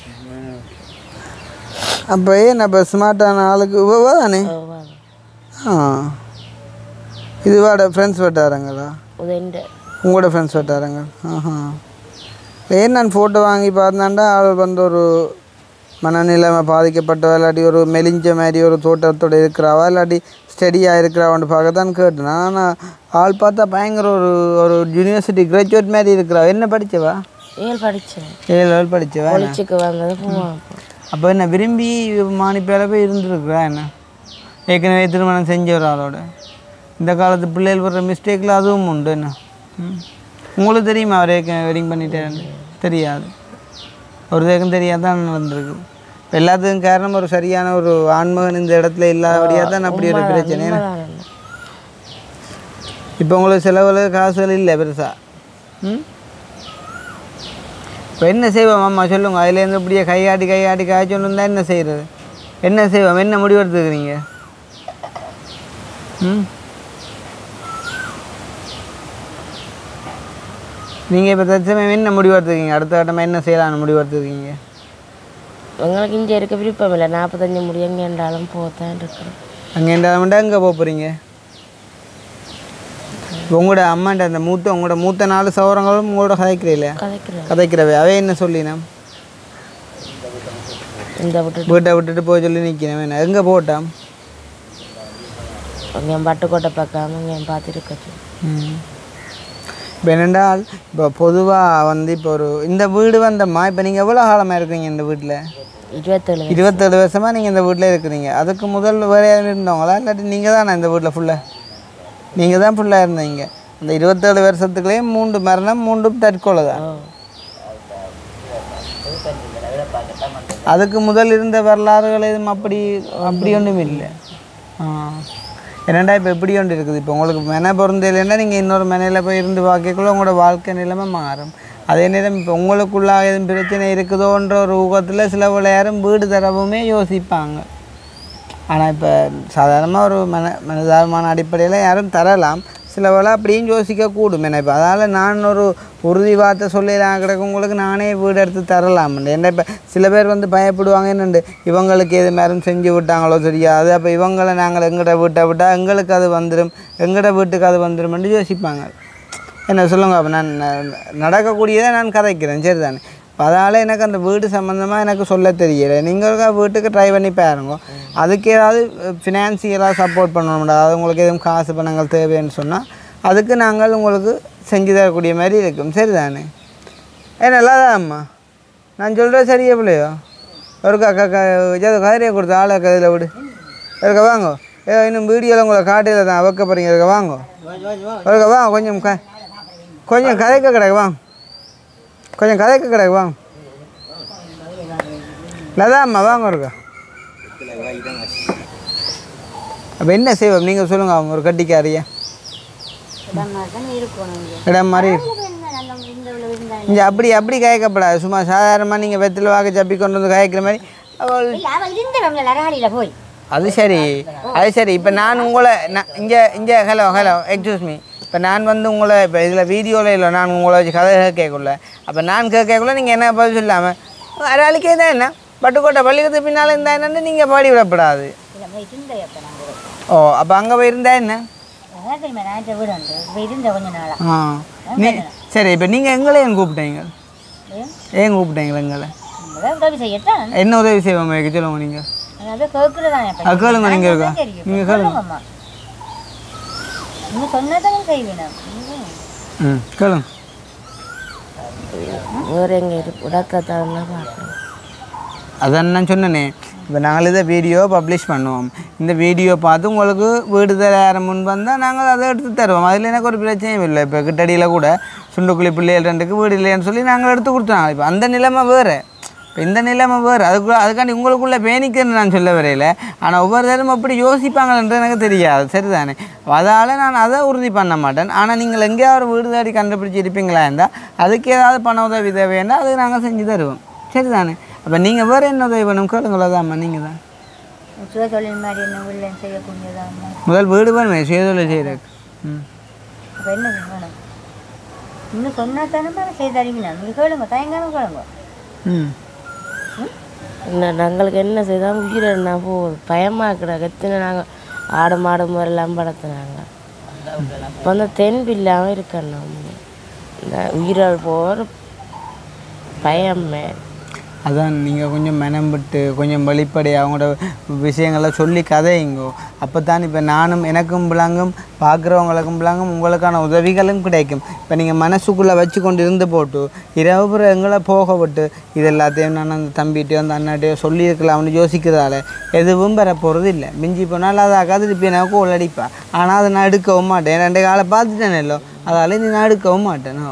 அப்போ ஏன் அப்போ ஸ்மார்ட்டான ஆளுக்கு இவா தானே ஓ, வா. ஆ இதுவாட ஃப்ரெண்ட்ஸ் வட்டாரங்களா உதயண்ட உங்களோட ஃப்ரெண்ட்ஸ் வட்டாரங்க ஆஹா ஏன் நான் ஃபோட்டோ வாங்கி பார்த்தாண்டா ஆள் வந்து ஒரு மனநிலைமை பாதிக்கப்பட்டவா இல்லாட்டி ஒரு மெலிஞ்ச மாதிரி ஒரு தோட்டத்தோட இருக்கிறாவா இல்லாட்டி ஸ்டடியாக இருக்கிறாவான்னு பார்க்கத்தான் கேட்டேன் ஆனால் ஆள் பார்த்தா பயங்கர ஒரு ஒரு யூனிவர்சிட்டி கிராஜுவேட் மாதிரி இருக்கிறா என்ன படித்தவா ஏழு படித்தேன் ஏழு ஏழு படித்தவா பொழிச்சுக்கு வந்தது போவான் அப்போ என்ன விரும்பி மானிப்பேல போய் இருந்துருக்குறா என்ன ஏற்கனவே திருமணம் செஞ்ச ஒரு ஆளோட இந்த காலத்து பிள்ளைகள் வர்ற மிஸ்டேக்கில் அதுவும் உண்டு என்ன ம். உங்களுக்கு தெரியுமா அவர் ஏற்கனவே வெட்டிங் பண்ணிட்டேன்னு தெரியாது ஒரு தேக்கம் தெரியாது தான் நடந்திருக்கு இப்ப எல்லாத்துக்கும் காரணம் ஒரு சரியான ஒரு ஆண்மகன் இந்த இடத்துல இல்லாதபடியாக தான் அப்படி ஒரு பிரச்சனை இப்போ உங்களுக்கு செலவில் காசுகள் இல்லை பெருசா ம் இப்போ என்ன செய்வோம் அம்மா சொல்லுங்க அதுலேருந்து இப்படியே கையாட்டி கையாட்டி காய்ச்சல் இருந்தால் என்ன செய்கிறது என்ன செய்வோம் என்ன முடிவு எடுத்துக்கிறீங்க ம் நீங்கள் இப்போ தற்சமயம் என்ன முடிவு எடுத்துருக்கீங்க அடுத்த கட்டமாக என்ன செய்யலாம்னு முடிவு எடுத்துருக்கீங்க எங்களுக்கு இங்கே இருக்க விருப்பம் இல்லை நாற்பத்தஞ்சு முடி எங்கே என்றாலும் போத்தான் இருக்கிறோம் அங்கே இருந்தாலும் எங்கே போக போகிறீங்க உங்களோட அம்மாண்ட அந்த மூத்த உங்களோட மூத்த நாலு சவரங்களும் உங்களோட கதைக்கிறீங்களே கதைக்கிறோம் கதைக்கிறவே அவே என்ன சொல்லினோம் இந்த விட்டு வீட்டை விட்டுட்டு போய் சொல்லி நிற்கிறேன் எங்கே போட்டான் அங்கே பட்டுக்கோட்டை பக்கம் அங்கே பார்த்துருக்க இப்போ என்னென்றால் இப்போ பொதுவாக வந்து இப்போ ஒரு இந்த வீடு வந்தம்மா இப்போ நீங்கள் எவ்வளோ காலமாக இருக்கிறீங்க இந்த வீட்டில் இருபத்தேழு இருபத்தேழு வருஷமாக நீங்கள் இந்த வீட்டில் இருக்கிறீங்க அதுக்கு முதல் வேறு யாரும் இருந்தவங்களா இல்லாட்டி நீங்கள் தானே இந்த வீட்டில் ஃபுல்லாக நீங்கள் தான் ஃபுல்லாக இருந்தீங்க அந்த இருபத்தேழு வருஷத்துக்குள்ளேயே மூன்று மரணம் மூன்றும் தற்கொலை தான் அதுக்கு முதல் இருந்த வரலாறுகள் எதுவும் அப்படி அப்படி ஒன்றும் இல்லை ஆ என்னடா இப்போ எப்படி ஒன்று இருக்குது இப்போ உங்களுக்கு மெனை பிறந்ததுலேன்னா நீங்கள் இன்னொரு மெனையில் போய் இருந்து பார்க்கக்குள்ள உங்களோட வாழ்க்கை நிலைமை மாறும் அதே நேரம் இப்போ உங்களுக்குள்ளாக எதுவும் பிரச்சனை இருக்குதோன்ற ஒரு ஊகத்தில் சில விளையாரும் வீடு தரவுமே யோசிப்பாங்க ஆனால் இப்போ சாதாரணமாக ஒரு மன மனிதாபிமான அடிப்படையில் யாரும் தரலாம் சில வேளை அப்படியும் யோசிக்கக்கூடும் என்ன இப்போ அதனால் நான் ஒரு உறுதி வார்த்தை சொல்லலாம் கிடக்கவங்களுக்கு நானே வீடு எடுத்து தரலாம் என்ன இப்போ சில பேர் வந்து பயப்படுவாங்க என்னண்டு இவங்களுக்கு எது மேலும் செஞ்சு விட்டாங்களோ தெரியாது அப்போ இவங்களை நாங்கள் எங்கட வீட்டை விட்டால் எங்களுக்கு அது வந்துடும் எங்கட வீட்டுக்கு அது வந்துடும்னு யோசிப்பாங்க என்ன சொல்லுங்க அப்போ நான் ந- நடக்கக்கூடியதை நான் கதைக்கிறேன் சரிதானே இப்போ அதனால் எனக்கு அந்த வீடு சம்மந்தமாக எனக்கு சொல்ல தெரியல நீங்கள் வீட்டுக்கு ட்ரை பண்ணி பாருங்க அதுக்கு ஏதாவது ஃபினான்சியலாக சப்போர்ட் பண்ணணும் அதாவது உங்களுக்கு எதுவும் காசு பணங்கள் தேவைன்னு சொன்னால் அதுக்கு நாங்கள் உங்களுக்கு செஞ்சு தரக்கூடிய மாதிரி இருக்கும் சரிதானே ஏ நல்லாதாம்மா நான் சொல்கிறேன் சரியா பிள்ளையோ ஒரு க கதிரியை கொடுத்த ஆளை கதில் விடு இருக்க வாங்க ஏ இன்னும் வீடியோவில் உங்களை காட்டையில் தான் வைக்க போகிறீங்க இருக்க வாங்க இருக்க வாங்க கொஞ்சம் க கொஞ்சம் கதைக்க கிடக்கு வாங்க கொஞ்சம் கதைக்க கிடக்கு வாங்க லதாம்மா வாங்க இருக்கா அப்போ என்ன செய்வோம் நீங்கள் சொல்லுங்கள் அவங்க ஒரு கட்டிக்காரியா இடம் மாதிரி இங்கே அப்படி அப்படி கயக்கப்படாது சும்மா சாதாரணமாக நீங்கள் வெத்தில வாக்கு சப்பி கொண்டு வந்து கயக்கிற மாதிரி அவள் அவன் இருந்தவங்கள லராடியில போய் அது சரி அது சரி இப்போ நான் உங்களை நான் இங்கே இங்கே ஹலோ ஹலோ எக்ஸ்கூஸ் மீ இப்போ நான் வந்து உங்களை இப்போ இதில் வீடியோவில் இல்லை நான் உங்களை வச்சு கதை கேட்கல அப்போ நான் கேட்கக்குள்ள நீங்கள் என்ன பதில் சொல்லாமல் ஒரு ஆளுக்கே தான் என்ன பட்டுக்கோட்டை பள்ளிக்கூடத்து பின்னால் இருந்தா என்னன்னு நீங்கள் பாடி விடப்படாது இல்ல போய் இருந்த எப்ப நாங்க ஓ அப்போ அங்கே போயிருந்தா என்ன அதான் தெரியுமா நான் வீடு உண்டு இப்ப இருந்த கொஞ்ச நாளா ஆ நீ சரி இப்போ நீங்கள் எங்களை ஏன் கூப்பிட்டீங்க ஏன் கூப்பிட்டீங்களா எங்களை நம்மள உதவி செய்யத்தான் என்ன உதவி செய்வோம் எனக்கு சொல்லுங்க நீங்கள் அதாவது கேட்குறதான் அது கேளுங்க நீங்க இருக்கா? நீங்க கேளுங்க. இன்னும் சொன்னதான் செய்வேன் ம் கேளுங்க வேறு எங்கே இருக்கு உடக்கத்தான் பார்க்குறேன் அதான் நான் சொன்னேனே இப்போ நாங்கள் இதை வீடியோ பப்ளிஷ் பண்ணுவோம் இந்த வீடியோ பார்த்து உங்களுக்கு வீடு தர முன் வந்தால் நாங்கள் அதை எடுத்து தருவோம் அதில் எனக்கு ஒரு பிரச்சனையும் இல்லை இப்போ கிட்டடியில் கூட சுண்டுக்குழி பிள்ளைகள் ரெண்டுக்கு வீடு இல்லைன்னு சொல்லி நாங்கள் எடுத்து கொடுத்தோம் இப்போ அந்த நிலைமை வேறு இப்போ இந்த நிலைமை வேறு அதுக்குள்ள அதுக்காண்டி உங்களுக்குள்ளே பேணிக்குன்னு நான் சொல்ல வரையில ஆனால் ஒவ்வொரு தரம் அப்படி யோசிப்பாங்கன்றது எனக்கு தெரியாது சரிதானே அதால் நான் அதை உறுதி பண்ண மாட்டேன் ஆனால் நீங்கள் எங்கேயாவது ஒரு வீடு தேடி கண்டுபிடிச்சி இருப்பீங்களா இருந்தால் அதுக்கு ஏதாவது பண உதவி தேவைன்னா அது நாங்கள் செஞ்சு தருவோம் சரிதானே அப்போ நீங்கள் வேறு என்ன உதவி வேணும் கேளுங்களதாம்மா நீங்கள் தான் சுய தொழில் மாதிரி என்ன வீட்டில் செய்யக்கூடியதான் முதல் வீடு வேணுமே சுயதொழில் செய்கிறதுக்கு ம் அப்போ என்ன வேணும் இன்னும் சொன்னா தானே செய்து தருவீங்க நீங்கள் கேளுங்க தயங்காம கேளுங்க ம் என்ன நாங்களுக்கு என்ன செய்தால் உயிர் என்ன போகுது பயமாக கிடக்கு எத்தனை நாங்கள் ஆடு மாடு மாதிரிலாம் படுத்துனாங்க இப்போ வந்து தென்பு இல்லாமல் இருக்கேன் நம்ம இந்த உயிரால் போகிற பயமே அதான் நீங்கள் கொஞ்சம் மெனம்பிட்டு கொஞ்சம் வெளிப்படை அவங்களோட விஷயங்களை சொல்லி கதையுங்கோ அப்போ தான் இப்போ நானும் எனக்கும் விளங்கும் பார்க்குறவங்களுக்கும் விளங்கும் உங்களுக்கான உதவிகளும் கிடைக்கும் இப்போ நீங்கள் மனசுக்குள்ளே வச்சு கொண்டு இருந்து போட்டு இரவு பிற எங்களை போக விட்டு இது எல்லாத்தையும் நான் அந்த தம்பிகிட்டயோ அந்த அண்ணாட்டையோ சொல்லியிருக்கலாம்னு யோசிக்கிறதால எதுவும் பெற போகிறது இல்லை மிஞ்சி போனால் அதை திருப்பி எனக்கு உள்ளடிப்பா ஆனால் அதை நான் எடுக்கவும் மாட்டேன் ரெண்டு காலை பார்த்துட்டேனோ அதால் நீ நான் எடுக்கவும் மாட்டேன்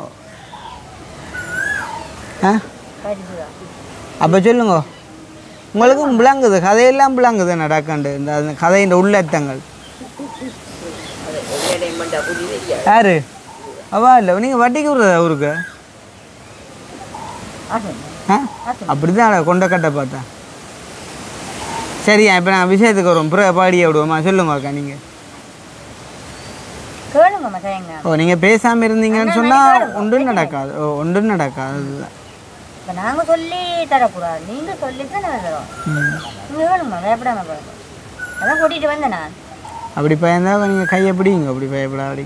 ஆ அப்போ சொல்லுங்க உங்களுக்கும் விளங்குது கதையெல்லாம் விளங்குது நடக்கண்டு இந்த அந்த கதையின் உள்ளர்த்தங்கள் யாரு அவா இல்லை நீங்கள் வட்டிக்கு விடுறதா அவருக்கு ஆ அப்படி தான் கொண்டக்கட்டை பார்த்தா சரியா இப்போ நான் விஷயத்துக்கு வருவோம் புற பாடியே விடுவோமா சொல்லுங்க அக்கா நீங்கள் கேளுங்கம்மா தயங்க ஓ நீங்கள் பேசாமல் இருந்தீங்கன்னு சொன்னால் ஒன்றும் நடக்காது ஓ ஒன்றும் நடக்காது அதுதான் இப்போ நாங்கள் சொல்லி தரக்கூடாது நீங்கள் சொல்லி தான் நாங்கள் தரோம் ம். நீங்கள் வேணுமா பயப்படாம கேளுங்க அதான் கூட்டிகிட்டு வந்தேன் நான் அப்படி பயந்தா நீங்கள் கையை பிடிங்க அப்படி பயப்படாடி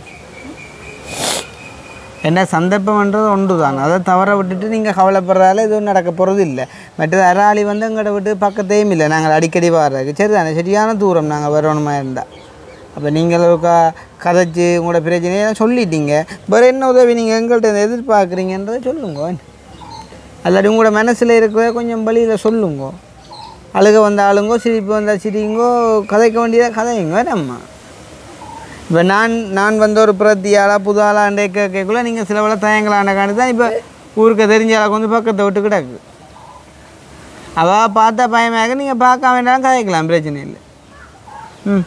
என்ன சந்தர்ப்பம்ன்றது ஒன்று தான் அதை தவற விட்டுட்டு நீங்கள் கவலைப்படுறதால எதுவும் நடக்க போகிறது இல்லை மற்றது அராளி வந்து எங்கள்கிட்ட விட்டு பக்கத்தையும் இல்லை நாங்கள் அடிக்கடி வர்றதுக்கு சரி தானே சரியான தூரம் நாங்கள் வரணுமா இருந்தால் அப்போ நீங்கள் க கதைச்சு உங்களோட பிரச்சனையெல்லாம் சொல்லிட்டீங்க வேறு என்ன உதவி நீங்கள் எங்கள்கிட்ட எதிர்பார்க்குறீங்கன்றதை சொல்லுங்க அல்லாட்டி உங்களோட மனசில் இருக்கிற கொஞ்சம் வழியில் சொல்லுங்க அழுக வந்த ஆளுங்கோ சிரிப்பு வந்தால் சிரிங்கோ கதைக்க வேண்டியதாக கதையுங்க நம்ம இப்போ நான் நான் வந்து ஒரு பிரத்தியாளா புது ஆளாண்டே கேட்கக்குள்ள நீங்கள் சில வேலை தயங்கலாண்ட காண்டி தான் இப்போ ஊருக்கு தெரிஞ்ச ஆளுக்கு வந்து பக்கத்தை விட்டு கிடக்கு அவள் பார்த்தா பயமாக நீங்கள் பார்க்க வேண்டாம் கதைக்கலாம் பிரச்சனை இல்லை ம்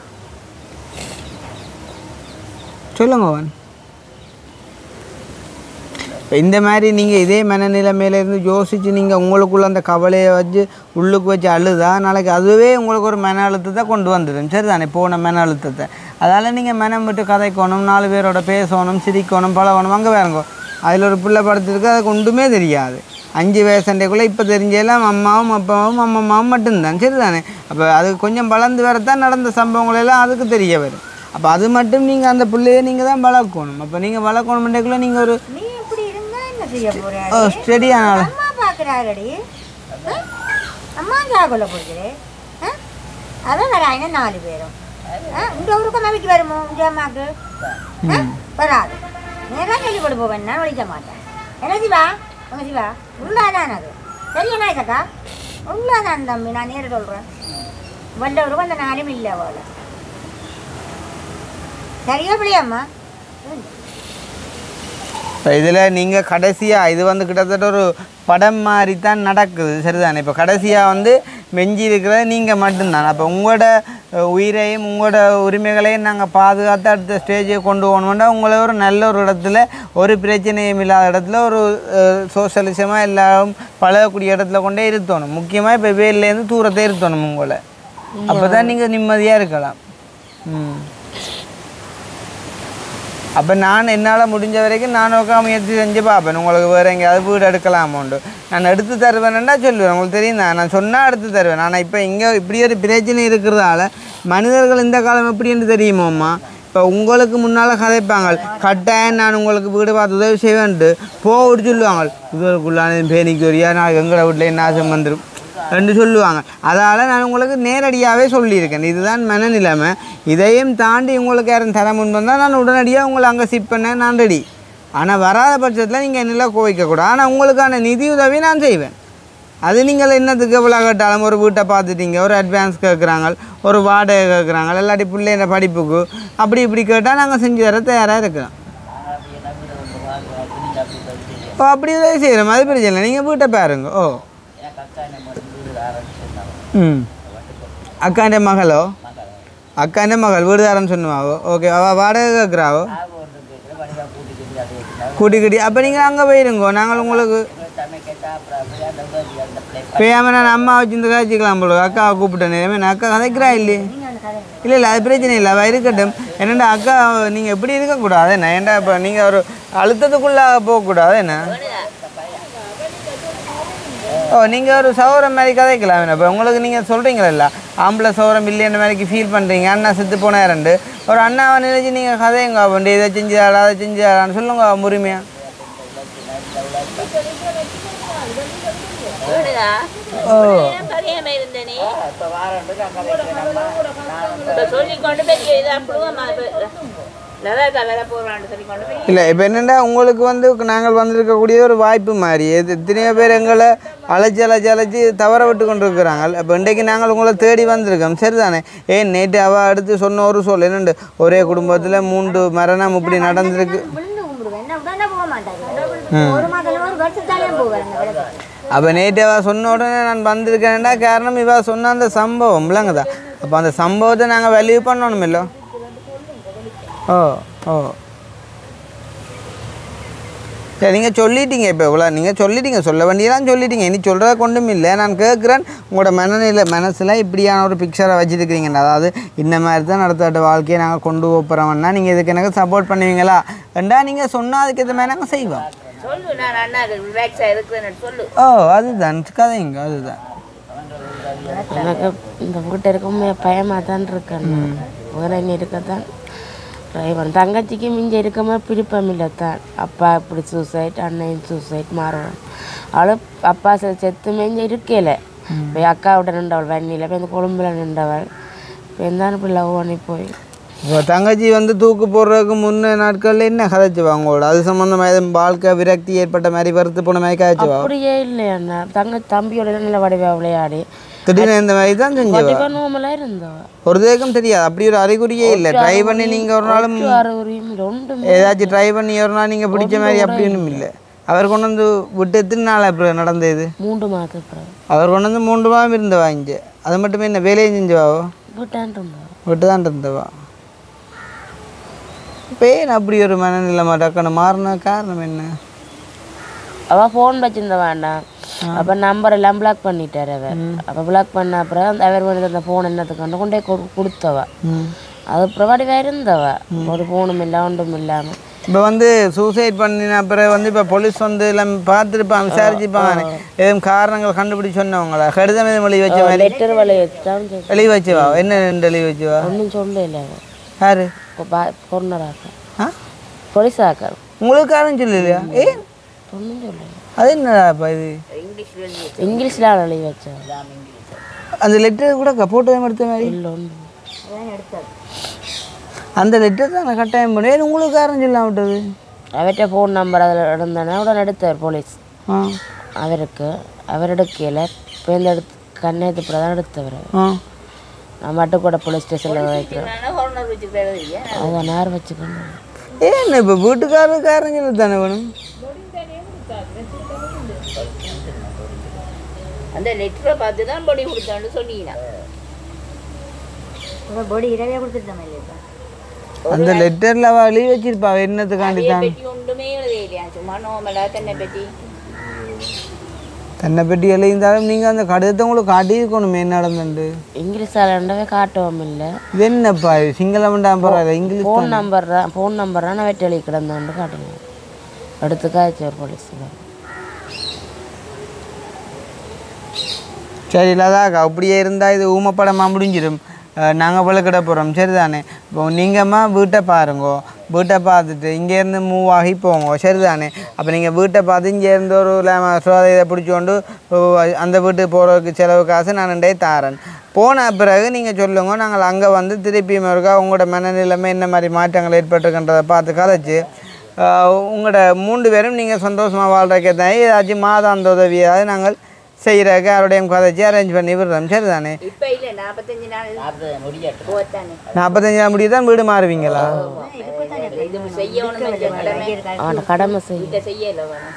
சொல்லுங்க அவன் இப்போ இந்த மாதிரி நீங்கள் இதே மனநிலைமையிலேருந்து யோசித்து நீங்கள் உங்களுக்குள்ள அந்த கவலையை வச்சு உள்ளுக்கு வச்சு அழுதா நாளைக்கு அதுவே உங்களுக்கு ஒரு மன அழுத்தத்தை கொண்டு வந்துடும் சரிதானே போன மன அழுத்தத்தை அதால் நீங்கள் மனம் விட்டு கதைக்கணும் நாலு பேரோட பேசணும் சிரிக்கணும் பழகணும் அங்கே வேறுங்கோ அதில் ஒரு பிள்ளை படுத்துருக்கு அதுக்கு ஒன்றுமே தெரியாது அஞ்சு வயசண்டைக்குள்ளே இப்போ தெரிஞ்செல்லாம் அம்மாவும் அப்பாவும் அம்மம்மாவும் மட்டும்தான் சரிதானே அப்போ அது கொஞ்சம் வளர்ந்து வரத்தான் நடந்த சம்பவங்கள் எல்லாம் அதுக்கு தெரிய வரும் அப்போ அது மட்டும் நீங்கள் அந்த பிள்ளைய நீங்கள் தான் வளர்க்கணும் அப்போ நீங்கள் வளர்க்கணுமெண்டக்குள்ளே நீங்கள் ஒரு நீ இப்படி இருந்தா என்ன செய்ய போற ஓ ஸ்டெடியான ஆள் அம்மா பாக்குறாரடி அம்மா ஜாகுல போகிறே அவன் வராங்க நாலு பேரும் ஆ, இந்த ஊருக்கு நம்பிக்கை வருமோ இந்த அம்மாக்கு ஆ, வராது நேரம் சொல்லி கொடு போவேன் நான் ஒழிக்க மாட்டேன் என்ன சிவா உங்க சிவா உள்ளாதான் அது சரியா நாய்க்கா உள்ளாதான் தம்பி நான் நேரம் சொல்றேன் வந்தவருக்கு அந்த நாளும் இல்லை அவளை சரியா பிள்ளையம்மா இப்போ இதில் நீங்கள் கடைசியாக இது வந்து கிட்டத்தட்ட ஒரு படம் மாதிரி தான் நடக்குது சரிதானே இப்போ கடைசியாக வந்து மெஞ்சி இருக்கிறது நீங்கள் மட்டும்தான் அப்போ உங்களோட அஹ், உயிரையும் உங்களோட உரிமைகளையும் நாங்கள் பாதுகாத்து அடுத்த ஸ்டேஜுக்கு கொண்டு போகணும்னா உங்களை ஒரு நல்ல ஒரு இடத்துல ஒரு பிரச்சனையும் இல்லாத இடத்துல ஒரு சோஷலிசமாக எல்லாரும் பழகக்கூடிய இடத்துல கொண்டே இருத்தணும் முக்கியமாக இப்போ வேலேருந்து தூரத்தை இருத்தணும் உங்களை அப்போ தான் நீங்கள் நிம்மதியாக இருக்கலாம் ம் அப்போ நான் என்னால் முடிஞ்ச வரைக்கும் நான் உட்கா முயற்சி செஞ்சு பார்ப்பேன் உங்களுக்கு வேறு எங்கேயாவது வீடு எடுக்கலாமோண்டு நான் எடுத்து தருவேன்டா சொல்லுவேன் உங்களுக்கு தெரியும் தான் நான் சொன்னால் எடுத்து தருவேன் ஆனால் இப்போ இங்கே இப்படி ஒரு பிரச்சனை இருக்கிறதால மனிதர்கள் இந்த காலம் எப்படின்னு தெரியுமோம்மா இப்போ உங்களுக்கு முன்னால் கதைப்பாங்க கட்டாயம் நான் உங்களுக்கு வீடு பார்த்து உதவி செய்வேன்ட்டு போட்டு சொல்லுவாங்க இதுக்குள்ளான பேனிக்கு வரியா நான் எங்களை வீட்டில் என்ன ஆசை வந்துடும் என்று சொல்லுவாங்க அதால் நான் உங்களுக்கு நேரடியாகவே சொல்லியிருக்கேன் இதுதான் மனநிலைமை இதையும் தாண்டி உங்களுக்கு யாரும் தர முன் வந்தால் நான் உடனடியாக உங்களை அங்கே சிப் பண்ண நான் ரெடி ஆனால் வராத பட்சத்தில் நீங்கள் என்னெல்லாம் கோவிக்கக்கூடாது ஆனால் உங்களுக்கான நிதி உதவி நான் செய்வேன் அது நீங்கள் என்னத்துக்கு எவ்வளோ கேட்டாலும் ஒரு வீட்டை பார்த்துட்டீங்க ஒரு அட்வான்ஸ் கேட்குறாங்க ஒரு வாடகை கேட்குறாங்க இல்லாட்டி பிள்ளைங்க படிப்புக்கு அப்படி இப்படி கேட்டால் நாங்கள் செஞ்சு தர தயாராக இருக்கிறோம் ஓ அப்படி உதவி செய்கிறோம் அது பிரச்சனை இல்லை நீங்கள் வீட்டை பாருங்க ஓ ம் அக்காண்ட மகளோ அக்காண்ட மகள் வீடுதாரன்னு சொன்னுவாவோ ஓகே அவள் வாடகை கேட்குறாவோ கூட்டி கட்டி அப்போ நீங்கள் அங்கே போயிருங்கோ நாங்கள் உங்களுக்கு பேயாம நான் அம்மா வச்சிருந்து காய்ச்சிக்கலாம் போல அக்காவை கூப்பிட்டேன் நான் அக்கா கதைக்கிறா இல்லையே இல்லை இல்லை அது பிரச்சனை இல்லை அவள் இருக்கட்டும் என்னண்டா அக்கா நீங்கள் எப்படி இருக்கக்கூடாது என்ன ஏன்டா இப்போ நீங்கள் ஒரு அழுத்தத்துக்குள்ளே போகக்கூடாது என்ன ஓ நீங்கள் ஒரு சௌரம் மாதிரி கதைக்கலாம் என்ன இப்போ உங்களுக்கு நீங்கள் சொல்கிறீங்களா ஆம்பளை சௌரம் இல்லைன்ற மாதிரிக்கு ஃபீல் பண்ணுறீங்க அண்ணா செத்து போனாரண்டு ஒரு அண்ணாவை நினைச்சு நீங்கள் கதையுங்க அவன் இதை செஞ்சு தரா அதை செஞ்சு தரான்னு சொல்லுங்க அவன் உரிமையா வீடுதா ஓ தெரியாம இருந்தேனே இப்ப சொல்லிக்கொண்டு பெரிய இதா புழுவமா லதாக்கா வேற போறான்னு சொல்லிக்கொண்டு பெரிய இல்லை இப்போ என்னென்னா உங்களுக்கு வந்து நாங்கள் வந்திருக்கக்கூடிய ஒரு வாய்ப்பு மாதிரி எது எத்தனையோ பேர் எங்களை அழைச்சி அழைச்சி அழைச்சி தவற விட்டு கொண்டு இருக்கிறாங்க அப்போ இன்றைக்கு நாங்கள் உங்களை தேடி வந்திருக்கோம் சரிதானே ஏன் நேற்று அவள் அடுத்து சொன்ன ஒரு சொல் என்னண்டு ஒரே குடும்பத்தில் மூன்று மரணம் இப்படி நடந்திருக்கு விழுந்து கும்பிடுவேன் என்ன உடனே போக மாட்டாங்க ஒரு மாதம் ஒரு வருஷத்தாலே போவேன் அந்த விளக்கு அப்போ நேற்று அவள் சொன்ன உடனே நான் வந்திருக்கேன்டா காரணம் இவ சொன்ன அந்த சம்பவம் இல்லைங்கதா அப்போ அந்த சம்பவத்தை நாங்கள் வேல்யூ பண்ணணும் இல்லை ஓ ஓ சரி நீங்கள் சொல்லிட்டீங்க இப்போ இவ்வளோ நீங்கள் சொல்லிட்டீங்க சொல்ல வேண்டியதான் சொல்லிட்டீங்க இனி சொல்கிறத கொண்டும் இல்லை நான் கேட்குறேன் உங்களோட மனநிலை மனசில் இப்படியான ஒரு பிக்சரை வச்சுருக்கிறீங்க அதாவது இந்த மாதிரி தான் அடுத்த வாழ்க்கையை நாங்கள் கொண்டு போகிறோம்னா நீங்கள் இதுக்கு எனக்கு சப்போர்ட் பண்ணுவீங்களா ரெண்டா நீங்கள் சொன்னால் அதுக்கு ஏற்ற மாதிரி நாங்கள் செய்வோம் சொல்லு நான் அண்ணாக்கு ரிலாக்ஸா இருக்கிறேன்னு சொல்லு ஓ அதுதான் கதைங்க அதுதான் எனக்கு இந்த வீட்டை இருக்க பயமாக தான் இருக்கேன் வேற என்ன இருக்கத்தான் டிரைவர் தங்கச்சிக்கு மிஞ்ச இருக்கமா பிடிப்பம் இல்லை தான் அப்பா இப்படி சூசைட் அண்ணன் சூசைட் மாறுவான் அவளும் அப்பா செ- செத்து மேஞ்ச இருக்கல இப்போ அக்காவோட நின்றவள் வன்னியில் இப்போ இந்த கொழும்புல நின்றவள் இப்போ எந்தான இப்படி லவ் பண்ணி போய் இப்போ தங்கச்சி வந்து தூக்கு போடுறதுக்கு முன்ன நாட்களில் என்ன கதைச்சுவா உங்களோட அது சம்மந்தமாக எதுவும் வாழ்க்கை விரக்தி ஏற்பட்ட மாதிரி வருத்து போன மாதிரி கதைச்சுவா அப்படியே இல்லை அண்ணா தங்க தம்பியோட நல்ல வடிவா விளையாடி திடீர்னு இந்த மாதிரி தான் செஞ்சவா கண்டிப்பா நோமலா இருந்தவ ஒரு தேக்கம் தெரியாது அப்படி ஒரு அறிகுறியே இல்லை ட்ரை பண்ணி நீங்கள் ஒரு நாளும் அறிகுறியும் இல்லை ஒன்றும் ஏதாச்சும் ட்ரை பண்ணி ஒரு நாள் நீங்கள் பிடிச்ச மாதிரி அப்படின்னு இல்லை அவர் கொண்டு வந்து விட்டு எத்தனை நாள் அப்புறம் நடந்தது மூன்று மாதத்துக்கு பிறகு அவர் கொண்டு வந்து மூன்று மாதம் இருந்தவா இங்கே அது மட்டுமே என்ன வேலையும் செஞ்சவாவோ விட்டான் இருந்தவ விட்டு தான் இருந்தவா இப்போ ஏன் அப்படி ஒரு மனநிலைமை டக்குன்னு மாறின காரணம் என்ன அவ ஃபோன் வச்சிருந்த வேண்டாம் அப்ப நம்பர் எல்லாம் பிளாக் பண்ணிட்டார் அவர் அப்ப பிளாக் பண்ண அப்புறம் அந்த அவர் வந்து அந்த ஃபோன் என்னத்துக்கு கொண்டு கொண்டே கொடு- கொடுத்தவ அது அப்புறம் வடிவா இருந்தவ ஒரு ஃபோனும் இல்லை ஒன்றும் இல்லாம இப்போ வந்து சூசைட் பண்ணின பிறகு வந்து இப்போ போலீஸ் வந்து எல்லாம் பார்த்துருப்பாங்க விசாரிச்சுப்பாங்க எதுவும் காரணங்கள் கண்டுபிடிச்சு சொன்னவங்களா கடிதம் எதுவும் எழுதி வச்ச மாதிரி லெட்டர் வலையை தான் எழுதி வச்சுவா என்ன எழுதி வச்சுவா ஒன்றும் சொல்லல அவ யாரு கொரோனராக்க ஆ போலீஸ் ஆக்கார் உங்களுக்கு யாரும் சொல்லலையா ஏ ஒன்றும் சொல்லல அது என்னடாப்பா இது இங்கிலீஷ்ல எழுதி வச்சா அந்த லெட்டர் கூட போட்டோ எடுத்த மாதிரி இல்லை ஒன்றும் அந்த லெட்டர் தான் நான் கட்டாயம் பண்ணி ஏன் உங்களுக்கு யாரும் சொல்லாம விட்டது அவர்கிட்ட ஃபோன் நம்பர் அதில் இருந்தேன்னா உடனே எடுத்தார் போலீஸ் ஆ அவருக்கு அவர் எடுக்கல பேருந்து எடுத்து கண்ணேத்து தான் எடுத்தவர் ஆ நான் மட்டுக்கூட போலீஸ் ஸ்டேஷனில் வைக்கிறேன் ஹோனர் வச்சுக்கிறது இல்லையா அதை நேரம் வச்சுக்கணும் ஏன் இப்போ வீட்டுக்காரருக்காரன் சொல்லி தானே வேணும் அந்த லெட்டரை பார்த்து தான் பொடி கொடுத்தான்னு சொன்னீங்கன்னா பொடி இரவே கொடுத்துட்டோம் இல்லையா அந்த லெட்டரில் அவள் எழுதி வச்சிருப்பா என்னத்துக்காண்டி அதைய தான் பற்றி ஒன்றுமே எழுதையிலையா சும்மா நோமலா தன்னை பற்றி தன்னை பற்றி எழுதியிருந்தாலும் நீங்கள் அந்த கடிதத்தை உங்களுக்கு காட்டியிருக்கணுமே என்ன நடந்துண்டு இங்கிலீஷால் ரெண்டவே காட்டவும் இல்லை இது என்னப்பா இது சிங்களம் வேண்டாம் பரவாயில்ல இங்கிலீஷ் ஃபோன் நம்பர் தான் ஃபோன் நம்பர் தான் நான் வெட்டலி கிடந்தான்னு காட்டினேன் எடுத்து காய்ச்சார் போலீஸில் சரி இல்லாதாக்கா அப்படியே இருந்தால் இது ஊமப்படமாக முடிஞ்சிடும் நாங்கள் பழக்கிட போகிறோம் சரிதானே இப்போ நீங்கம்மா வீட்டை பாருங்கோ வீட்டை பார்த்துட்டு இங்கேருந்து மூவ் ஆகி போங்க சரிதானே அப்போ நீங்கள் வீட்டை பார்த்து இங்கேருந்து ஒரு சோதையை பிடிச்சோண்டு அந்த வீட்டுக்கு போகிறதுக்கு செலவு காசு நான் ரெண்டே தாரேன் போன பிறகு நீங்கள் சொல்லுங்க நாங்கள் அங்கே வந்து திருப்பியும் இருக்கா உங்களோட மனநிலைமை என்ன மாதிரி மாற்றங்கள் ஏற்பட்டிருக்கின்றதை பார்த்து கதைச்சு உங்களோட மூன்று பேரும் நீங்கள் சந்தோஷமாக வாழ்றதுக்கே தான் ஏதாச்சும் மாதாந்த உதவி ஏதாவது நாங்கள் செய்கிறக்கு அவருடையும் கதைச்சி அரேஞ்ச் பண்ணி விடுறோம் சரிதானே இப்போ இல்லை நாற்பத்தஞ்சு நாள் போத்தானே நாற்பத்தஞ்சு நாள் முடிய தான் வீடு மாறுவீங்களா இது செய்யணும் கொஞ்சம் கடமை அவனை கடமை செய்யும் இதை செய்யல வேணும்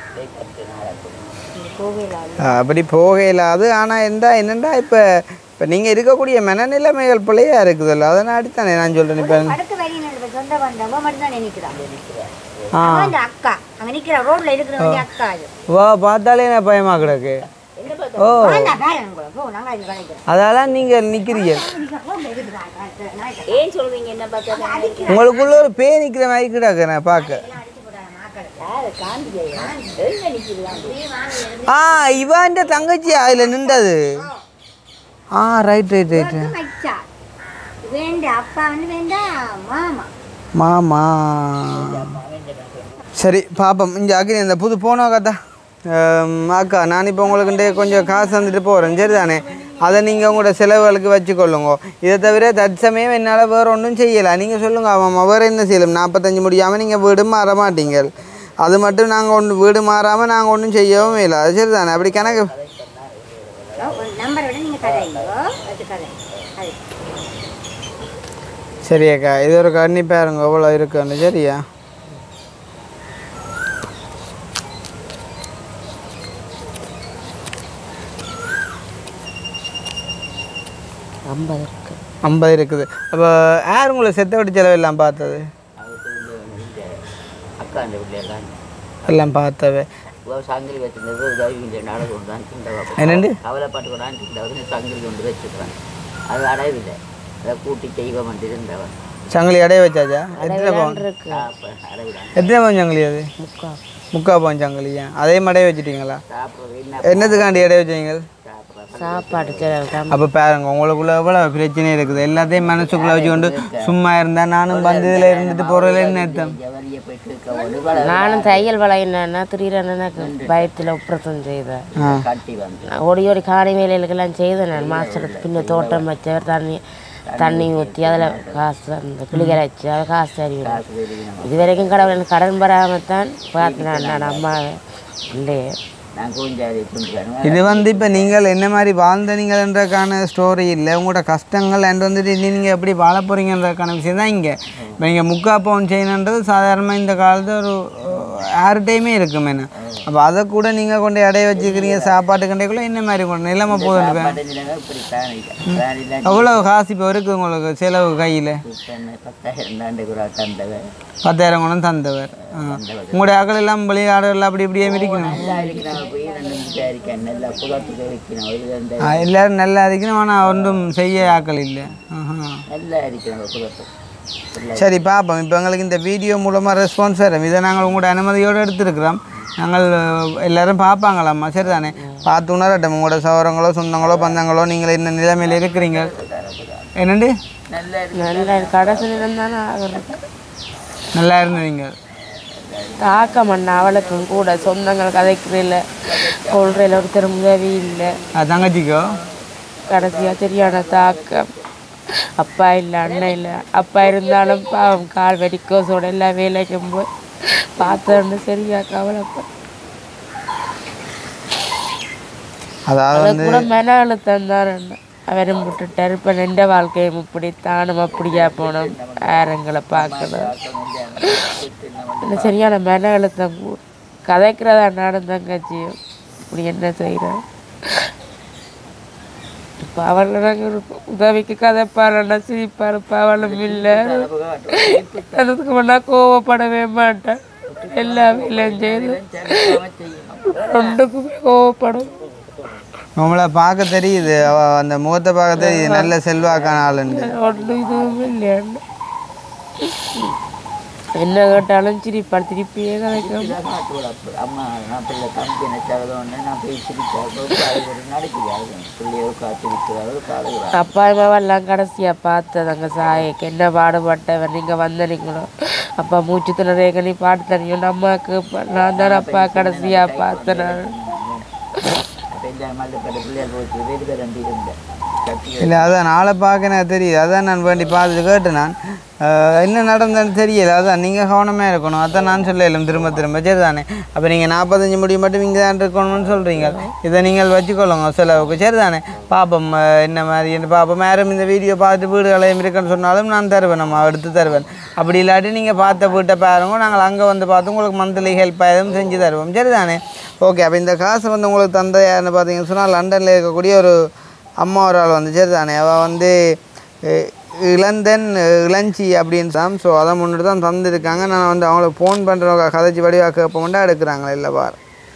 ஆ, அப்படி போகையிலாது ஆனால் எந்த என்னண்டா இப்போ இப்போ நீங்கள் இருக்கக்கூடிய மனநிலைமைகள் பிள்ளையா இருக்குதுல்ல அதனாடி தானே நான் சொல்கிறேன் இப்போ அடுத்த வழியில் நம்ம சொந்த பந்தவ மட்டும் தான் நினைக்கிறான் ஆ அவன் அந்த அக்கா அங்க நிக்கிற ரோட்ல இருக்கிற வேண்டிய அக்கா அது வா பார்த்தாலே என்ன பயமா கிடக்கு ஓ வேண்டாம் பேரன் கூட போ நாங்க இது கலைக்கிறோம் அதெல்லாம் நீங்கள் நிற்கிறீங்க ரோட்ல இருக்கிறான் ஏன் சொல்றீங்க என்ன பார்த்தா உங்களுக்குள்ள ஒரு பே நிற்கிற மாதிரி கிடக்கு நான் பார்க்க யாரு காந்தியா எங்க நிக்கிறாங்க ஆ இவாண்ட தங்கச்சி அதில் நின்றது ஆ ரைட் ரைட் ரைட் மச்சா வேண்டாம் அப்பா வந்து வேண்டாம் மாமா மாமா சரி பாப்போம் இங்கே அக்னி இந்த புது போனோ கதா அக்கா நான் இப்போ உங்களுக்கு கொஞ்சம் காசு வந்துட்டு போகிறேன் சரிதானே அதை நீங்கள் உங்களோட செலவுகளுக்கு வச்சுக்கொள்ளுங்க இதை தவிர தற்சமயம் என்னால் வேறு ஒன்றும் செய்யலை நீங்கள் சொல்லுங்க ஆமாம் வேறு என்ன செய்யலாம் நாற்பத்தஞ்சு முடியாமல் நீங்கள் வீடு மாற மாட்டீங்க அது மட்டும் நாங்கள் ஒன்று வீடு மாறாமல் நாங்கள் ஒன்றும் செய்யவும் இல்லை அது சரிதானே அப்படி கணக்கு நம்பரை விட நீங்க கதைங்க அது கதை அது சரி அக்கா இது ஒரு கண்ணி பாருங்க எவ்வளோ இருக்குன்னு சரியா ஐம்பது இருக்கு ஐம்பது இருக்குது அப்போ யார் உங்களை செத்த விட்டு செலவெல்லாம் பார்த்தது அக்கா அந்த வீட்டில் எல்லாம் பார்த்தவே சங்கிலி வச்சிருந்தது உதவி இந்த நாடகம் தான் சின்னவா என்னண்டு கவலைப்பாட்டு கூட சின்னவர் சங்கிலி கொண்டு வச்சுக்கிறான் அது அடையவில்லை அதை கூட்டி செய்வம் வந்து இருந்தவன் சங்கிலி அடைய வச்சாச்சா எத்தனை பவுன் இருக்கு அடைவிடான் எத்தனை பவுன் சங்கிலி அது முக்கா முக்கா பவுன் சங்கிலியா அதே அடைய வச்சுட்டீங்களா சாப்பிட்றது என்ன என்னத்துக்காண்டி அடைய வச்சீங்க சாப்பிட்றது சாப்பாடு செலவு அப்போ பாருங்க உங்களுக்குள்ள எவ்வளோ பிரச்சனை இருக்குது எல்லாத்தையும் மனசுக்குள்ளே வச்சுக்கொண்டு சும்மா இருந்தால் நானும் வந்து இதில் இருந்துட்டு போகிறதுல என்ன அர்த்தம் ஜவரியை போயிட்டு இருக்க ஒரு நானும் தையல் வலை என்னன்னா திடீரென எனக்கு பயத்தில் உப்ரத்தம் செய்தேன் கட்டி வந்து நான் ஓடி ஓடி காணி வேலைகளுக்கெல்லாம் செய்தேன் நான் மாசத்துக்கு பின்ன தோட்டம் வச்சவர் தண்ணி தண்ணி ஊற்றி அதில் காசு அந்த கிளிகளை வச்சு அதை காசு அறிவிடும் இது வரைக்கும் கடவுள் எனக்கு கடன் பெறாமல் தான் பார்த்தேன் நான் அம்மாவை இல்லையே நான் கொஞ்சம் கொண்டு இது வந்து இப்போ நீங்கள் என்ன மாதிரி வாழ்ந்தனீங்கன்றதுக்கான ஸ்டோரி இல்லை உங்களோட கஷ்டங்கள் அண்ட் வந்துட்டு இனி நீங்கள் எப்படி வாழ போகிறீங்கன்றதுக்கான விஷயம் தான் இங்கே இப்போ நீங்கள் முக்கா பவுன் செய்யணுன்றது சாதாரணமாக இந்த காலத்து ஒரு யார்கிட்டையுமே இருக்கும் என்ன அப்போ அதை கூட நீங்கள் கொண்டு இடைய வச்சுக்கிறீங்க சாப்பாட்டு கண்டைக்குள்ளே என்ன மாதிரி கொண்டு நிலைமை போகுது இப்படி ஃபேன் இல்லை ஃபேன் இல்லை எவ்வளோ காசு இப்போ இருக்குது உங்களுக்கு செலவு கையில் பத்தாயிரம் தாண்டு கூட தந்தவன் பத்தாயிரம் குணம் தந்தவர் ஆ. உங்களுடைய அகல் எல்லாம் வெளியாடுகள் அப்படி இப்படியே இருக்கணும் நல்லா இருக்கிறவங்க போய் ரெண்டு விசாரிக்கேன் நல்லா புகத்துக்கு வைக்கணும் ஒரு ரெண்டு ஆ, எல்லாரும் நல்லா இருக்கணும் ஆனால் ஒன்றும் செய்ய ஆக்கள் இல்லை ஆஹா. நல்லா இருக்கிறவங்க புகத்து சரி பார்ப்போம் இப்போ எங்களுக்கு இந்த வீடியோ மூலமாக ரெஸ்பான்ஸ் வரும் இதை நாங்கள் உங்களோட அனுமதியோடு எடுத்துருக்குறோம் நாங்கள் அஹ், எல்லாரும் பார்ப்பாங்களாம்மா சரி தானே பார்த்து உணரட்டும் உங்களோட சவரங்களோ சொந்தங்களோ பந்தங்களோ நீங்கள் இந்த நிலைமையில் இருக்கிறீங்க என்னண்டு நல்ல கடைசி இருந்தானே ஆகிறது நல்லா இருந்தீங்க தாக்கம் அண்ணா அவளுக்கும் கூட சொந்தங்கள் கதைக்கிறதில்ல கொள்றையில் ஒருத்தர் உதவி இல்லை அது தங்கச்சிக்கோ கடைசியாக சரியான தாக்கம் அப்பா இல்லை அண்ணன் இல்லை அப்பா இருந்தாலும் பாவம் கால் வெடிக்கோ சோட எல்லா வேலைக்கும் போய் பார்த்தோன்னு சரியா கவலைப்பா அதாவது அது வந்து கூட மன அழுத்தம் தான் அவரும் விட்டுட்டார் இப்போ நின்ற வாழ்க்கையும் இப்படி தானும் அப்படியா போனோம் யாரங்களை பார்க்கணும் இல்லை சரியான மன அழுத்தம் கூட கதைக்கிறதா நானும் தங்கச்சியும் இப்படி என்ன செய்கிறேன் இப்போ அவளை நாங்கள் உதவிக்கு கதைப்பாருன்னா சிரிப்பாரு அவளும் இல்லை அதுக்கு முன்னா கோவப்படவே மாட்டேன் எல்லா வேலையும் செய்து ரெண்டுக்குமே கோவப்படும் நம்மளை பார்க்க தெரியுது அவ அந்த முகத்தை பார்க்க தெரியுது நல்ல செல்வாக்கான ஆளுண்டு ஒன்றும் இதுவும் இல்லையாண்டு என்ன கேட்டாலும் சிரிப்பார் திருப்பியே கதைக்கிறோம் அம்மா நான் பிள்ளை தம்பி நினைச்சாவது ஒன்று நான் போய் சிரிச்சாலும் நடிக்கிறாரு பிள்ளையோ காத்திருக்கிறாரு காடுகிறார் அப்பா அம்மாவெல்லாம் கடைசியாக பார்த்தது அங்கே சாயக்கு என்ன பாடுபட்டவர் நீங்கள் வந்தனீங்களோ அப்பா மூச்சு திணறேக்க நீ பாட்டு தனியும் அம்மாவுக்கு நான் தான் அப்பா கடைசியாக பார்த்தேன் நான் அப்போ இந்த மல்லுக்கடை பிள்ளைகள் போச்சு வீடு பேர் ரெண்டு இருந்தேன் கட்டி இல்லை அதான் நாளை பார்க்க எனக்கு தெரியுது அதான் நான் வேண்டி பார்த்துட்டு கேட்டு நான் அஹ், என்ன நடந்ததுன்னு தெரியல அதான் நீங்கள் கவனமாக இருக்கணும் அதான் நான் சொல்லலாம் திரும்ப திரும்ப சரி தானே அப்போ நீங்கள் நாற்பத்தஞ்சு முடி மட்டும் இங்கே தான் இருக்கணும்னு சொல்கிறீங்க இதை நீங்கள் வச்சுக்கொள்ளுங்க செலவுக்கு சரி தானே பார்ப்போம் அஹ், என்ன மாதிரி என்ன பார்ப்போம் யாரும் இந்த வீடியோ பார்த்து வீடு கலையம் இருக்குன்னு சொன்னாலும் நான் தருவேன் நம்ம எடுத்து தருவேன் அப்படி இல்லாட்டி நீங்கள் பார்த்த வீட்டை பாருங்க நாங்கள் அங்கே வந்து பார்த்து உங்களுக்கு மந்த்லி ஹெல்ப் எதுவும் செஞ்சு தருவோம் சரி தானே ஓகே அப்போ இந்த காசு வந்து உங்களுக்கு தந்த யாருன்னு பார்த்தீங்கன்னு சொன்னால் லண்டனில் இருக்கக்கூடிய ஒரு அம்மா ஒரு ஆள் வந்து சரி தானே அவள் வந்து அஹ், இளந்தன் அஹ், இளஞ்சி அப்படின்னு தான் ஸோ அதை முன்னிட்டு தான் தந்திருக்காங்க நான் வந்து அவங்கள ஃபோன் பண்ணுறவங்க கதைச்சி வடிவாக கேட்போம்னா எடுக்கிறாங்களே இல்லை பார்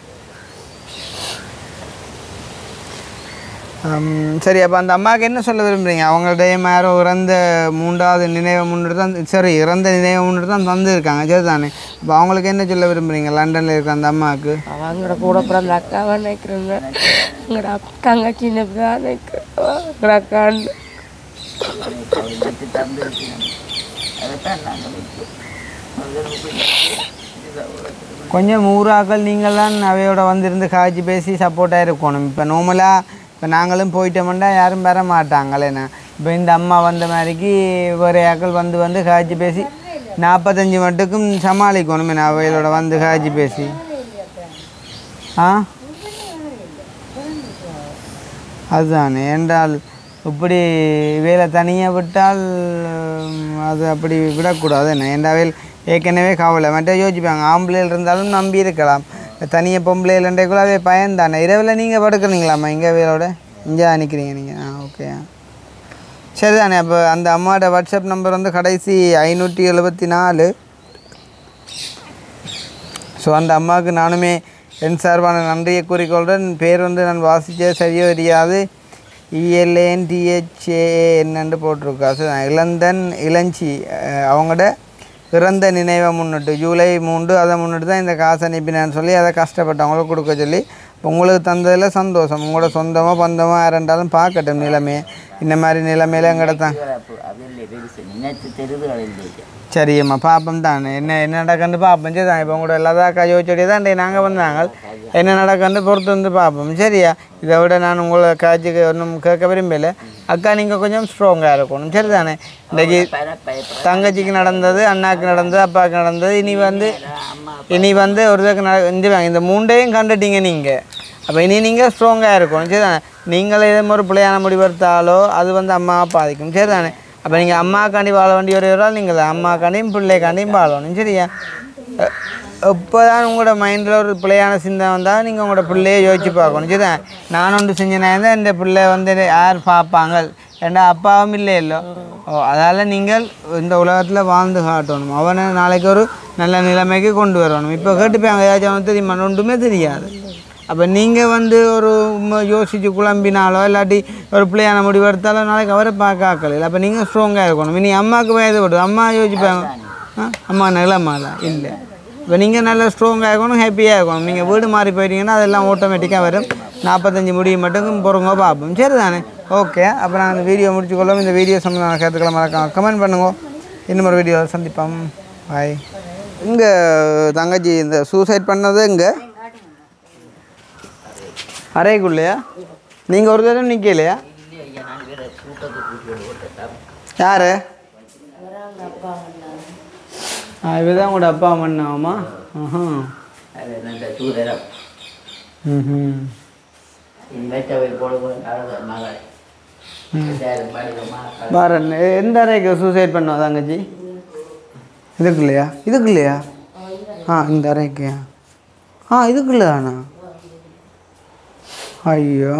ஹம், சரி அப்போ அந்த அம்மாவுக்கு என்ன சொல்ல விரும்புகிறீங்க அவங்களுடைய யாரோ இறந்த மூன்றாவது நினைவை முன்னிட்டு தான் சரி இறந்த நினைவை முன்னிட்டு தான் தந்துருக்காங்க சரி தானே இப்போ அவங்களுக்கு என்ன சொல்ல விரும்புகிறீங்க லண்டனில் இருக்க அந்த அம்மாவுக்கு அவங்களோட கூட பிறந்த அக்காவை நினைக்கிறேங்க எங்களோட அப்~ தங்கச்சி தான் நினைக்கிறேன் எங்களோட அக்கான்னு வச்சு தந்துருக்கணும் அதைத்தான் நாங்கள் வைப்போம் கொஞ்சம் ஊராக்கள் நீங்கள் தான் அவையோட வந்திருந்து காய்ச்சி பேசி சப்போர்ட்டாக இருக்கணும் இப்போ நார்மலாக இப்போ நாங்களும் போயிட்டோம்னா யாரும் வர மாட்டாங்களேண்ணா இப்போ இந்த அம்மா வந்த மாதிரிக்கு ஒரு ஆக்கள் வந்து வந்து காய்ச்சி பேசி நாற்பத்தஞ்சு மட்டுக்கும் சமாளிக்கணும் என்ன அவையோட வந்து காய்ச்சி பேசி ஆ அதுதானே என்றால் இப்படி வேலை தனியாக விட்டால் உம், அது அப்படி விடக்கூடாது என்ன என்றால் ஏற்கனவே கவலை மட்டும் யோசிப்பாங்க ஆம்பளையில் இருந்தாலும் நம்பி இருக்கலாம் தனியாக பொம்பளையிலன்றக்குள்ள அவே பயந்தானே இரவில் நீங்கள் படுக்கிறீங்களாம்மா இங்கே வேலோட இங்கே நிற்கிறீங்க நீங்கள் ஆ ஓகே சரிதானே அப்போ அந்த அம்மாவோட வாட்ஸ்அப் நம்பர் வந்து கடைசி ஐநூற்றி எழுபத்தி நாலு ஸோ அந்த அம்மாவுக்கு நானுமே என் சார்பான நன்றியை கூறிக்கொள்கிறேன் பேர் வந்து நான் வாசித்தே சரியோ தெரியாது இஎல்ஏன் டிஹெச்ஏ என்னன்னு போட்டிருக்கா ஸோ இளந்தன் இளஞ்சி அஹ், அவங்களோட பிறந்த நினைவை முன்னிட்டு ஜூலை மூன்று அதை முன்னிட்டு தான் இந்த காசு அனுப்பினான்னு சொல்லி அதை கஷ்டப்பட்டவங்களுக்கு கொடுக்க சொல்லி உங்களுக்கு தந்ததில் சந்தோஷம் உங்களோட சொந்தமோ பந்தமோ யாருண்டாலும் பார்க்கட்டும் நிலைமையை இந்த மாதிரி நிலைமையில எங்கிட்ட தான் அது இல்லை பெருசு நினைத்து தெருதுகள் இல்லை சரியம்மா பாப்பம் தான் என்ன என்ன நடக்குன்னு பார்ப்போம் சரி தான் இப்போ உங்களோட லதாக்கா யோசிச்சோடைய தான் நாங்கள் வந்தாங்க என்ன நடக்குன்னு பொறுத்து வந்து பார்ப்போம் சரியா இதை விட நான் உங்களை காட்சிக்கு ஒன்றும் கேட்க விரும்பல அக்கா நீங்கள் கொஞ்சம் ஸ்ட்ராங்காக இருக்கணும் சரிதானே இன்றைக்கி தங்கச்சிக்கு நடந்தது அண்ணாக்கு நடந்தது அப்பாவுக்கு நடந்தது இனி வந்து இனி வந்து ஒரு இதுக்கு நட இந்த வாங்க, இந்த மூண்டையும் கண்டுட்டீங்க நீங்கள் அப்போ இனி நீங்கள் ஸ்ட்ராங்காக இருக்கணும் சரிதானே நீங்களே எதுவும் ஒரு பிள்ளையான முடிவெடுத்தாலோ அது வந்து அம்மாவை பாதிக்கும் சரிதானே அப்போ நீங்கள் அம்மாக்காண்டி வாழ வேண்டிய ஒரு ஒரு நீங்கள் அம்மாக்காண்டியும் பிள்ளைக்காண்டியும் வாழணும் சரியா இப்போ தான் உங்களோட மைண்டில் ஒரு பிள்ளையான சிந்தனை வந்தால் நீங்கள் உங்களோட பிள்ளையை யோசிச்சு பார்க்கணும் சரிதான் நான் ஒன்று செஞ்சேன்னா தான் இந்த பிள்ளை வந்து யார் பார்ப்பாங்க ஏண்டா அப்பாவும் இல்லை இல்லை ஓ அதால் நீங்கள் இந்த உலகத்தில் வாழ்ந்து காட்டணும் அவனை நாளைக்கு ஒரு நல்ல நிலைமைக்கு கொண்டு வரணும் இப்போ கேட்டுப்பாங்க ஏதாச்சும் அவனுக்கு தெரியுமா ஒன்றுமே தெரியாது அப்போ நீங்கள் வந்து ஒரு உம்ம யோசிச்சு குழம்பினாலோ இல்லாட்டி ஒரு பிள்ளையான முடிவு எடுத்தாலோ நாளைக்கு அவரை பார்க்க ஆக்கல அப்போ நீங்கள் ஸ்ட்ராங்காக இருக்கணும் இனி அம்மாவுக்கு வயது படுது அம்மா யோசிப்பாங்க ஆ அம்மா நிலமால இல்லை இப்போ நீங்கள் நல்லா ஸ்ட்ராங்காக இருக்கணும் ஹாப்பியாக இருக்கணும் நீங்கள் வீடு மாறி போயிட்டீங்கன்னா அதெல்லாம் ஆட்டோமேட்டிக்காக வரும் நாற்பத்தஞ்சு முடிவு மட்டும் பொறுங்க பார்ப்போம் சரி தானே ஓகே அப்போ நான் இந்த வீடியோ முடிச்சுக்கொள்ளும் இந்த வீடியோ சம்மந்தமான கருத்துக்களை மறக்காம கமெண்ட் பண்ணுங்க இன்னும் ஒரு வீடியோ சந்திப்போம் பாய் இங்கே தங்கச்சி இந்த சூசைட் பண்ணது இங்கே அறைக்குள்ளையா நீங்கள் ஒரு தடவை நிற்கலையா யார் ஆ இவதான் உங்களோட அப்பா அம்மாமா ம் அது நல்ல சூதரம் ம் இன்வெட்டவை போடுவோம் மகள் எல்லாரும் படிக்கமா பாரன் எந்த அறைக்கு சூசைட் பண்ணுவா தங்கச்சி இதுக்கு இல்லையா இதுக்கு இல்லையா ஆ இந்த அறைக்கு ஆ இதுக்கு இல்லையாண்ணா ஐயோ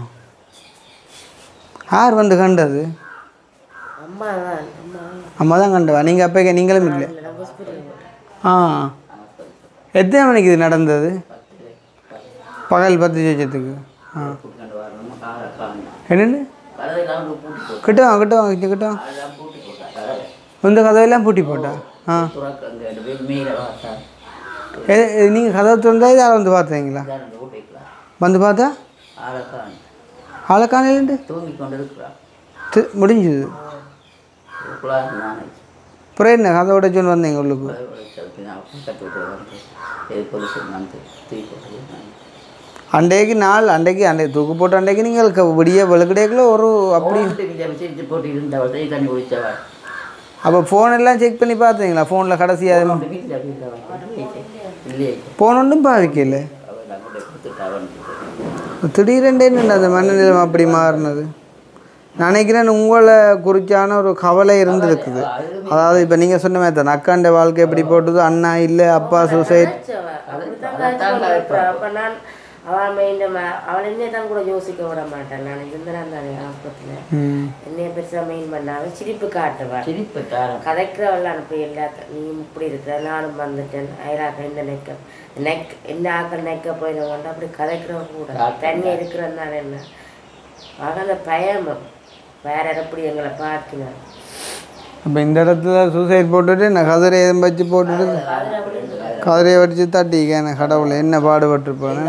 யார் வந்து கண்டது அம்மா தான் அம்மா அம்மா தான் கண்டவா நீங்கள் அப்போ நீங்களும் இல்லை ஆ எத்தனை மணிக்கு இது நடந்தது பகல் பத்து ஜோஜத்துக்கு ஆ கொண்டு வரணும் காலை காணும் என்னென்னு கதவெல்லாம் பூட்டி போட்டு கிட்ட வாங்க கிட்ட வாங்க கிட்ட வாங்க அதெல்லாம் பூட்டி போட்டா கதவை இந்த கதவெல்லாம் பூட்டி போட்டா ஆ துறக்க அங்கே ரெண்டு பேர் மேலே பார்த்தா நீங்கள் கதவு திறந்தா இது ஆளை வந்து பார்த்தீங்களா இதான் அந்த வீட்டுக்கலாம் வந்து பார்த்தா ஆளை காணும் ஆளை காணையிலேருந்து தூங்கி கொண்டு இருக்கிறான் தி- முடிஞ்சுது இதுக்குள்ளே நான் அப்புறம் என்ன கதை உடைச்சுன்னு வந்தீங்க உள்ளுக்கு கட்டு விட்டு வந்து இது பொலிசு வந்து தூக்கி போட்டு நான் அன்றைக்கு நாள் அன்றைக்கு அன்றைக்கு தூக்கு போட்ட அன்றைக்கு நீங்கள் க- விடிய வெளுக்கடைக்குள்ள ஒரு அப்படி செஞ்சு போட்டு இருந்தவள் தான் தண்ணி குடிச்சவள் அப்போ ஃபோன் எல்லாம் செக் பண்ணி பார்த்தீங்களா ஃபோனில் கடைசியாக வீட்டில் வீட்டில் இல்லையே ஃபோன் ஒன்றும் பாவிக்கல அவள் நான் கொண்டு கொடுத்துட்டு அவன் திடீரெண்டே அந்த மனநிலை அப்படி மாறினது நினைக்கிறேன் உங்களை குறிச்சான ஒரு கவலை இருந்திருக்குது அதாவது இப்போ நீங்கள் சொன்ன மாதிரி தான் அக்காண்ட வாழ்க்கை எப்படி போட்டது அண்ணா இல்லை அப்பா சூசைட் அப்போ நான் அவள் மைண்ட அவள் என்னை தான் கூட யோசிக்க விட மாட்டேன் நான் இருந்தேன் தானே ஆஸ்பத்திரியில் ம் என்னைய பெருசாக மெயின் பண்ணாமல் சிரிப்பு காட்டுவேன் சிரிப்பு தாரம் கதைக்கிறவள் அனுப்பி எல்லாத்த நீ இப்படி இருக்கிற நானும் வந்துட்டேன் அயலாக்க இந்த நெக்க நெக் என்ன ஆக்கள் நெக்க போயிடுவோம் அப்படி கதைக்கிறவ கூட தண்ணி இருக்கிறதுனால என்ன ஆக அந்த பயமும் வேற எப்படி எங்களை பார்க்கினார் அப்போ இந்த இடத்துல சூசைட் போட்டுட்டு நான் கதிரை எதுவும் வச்சு போட்டுட்டு கதிரையை வச்சு தட்டிக்க நான் கடவுளை என்ன பாடுபட்டிருப்பேன்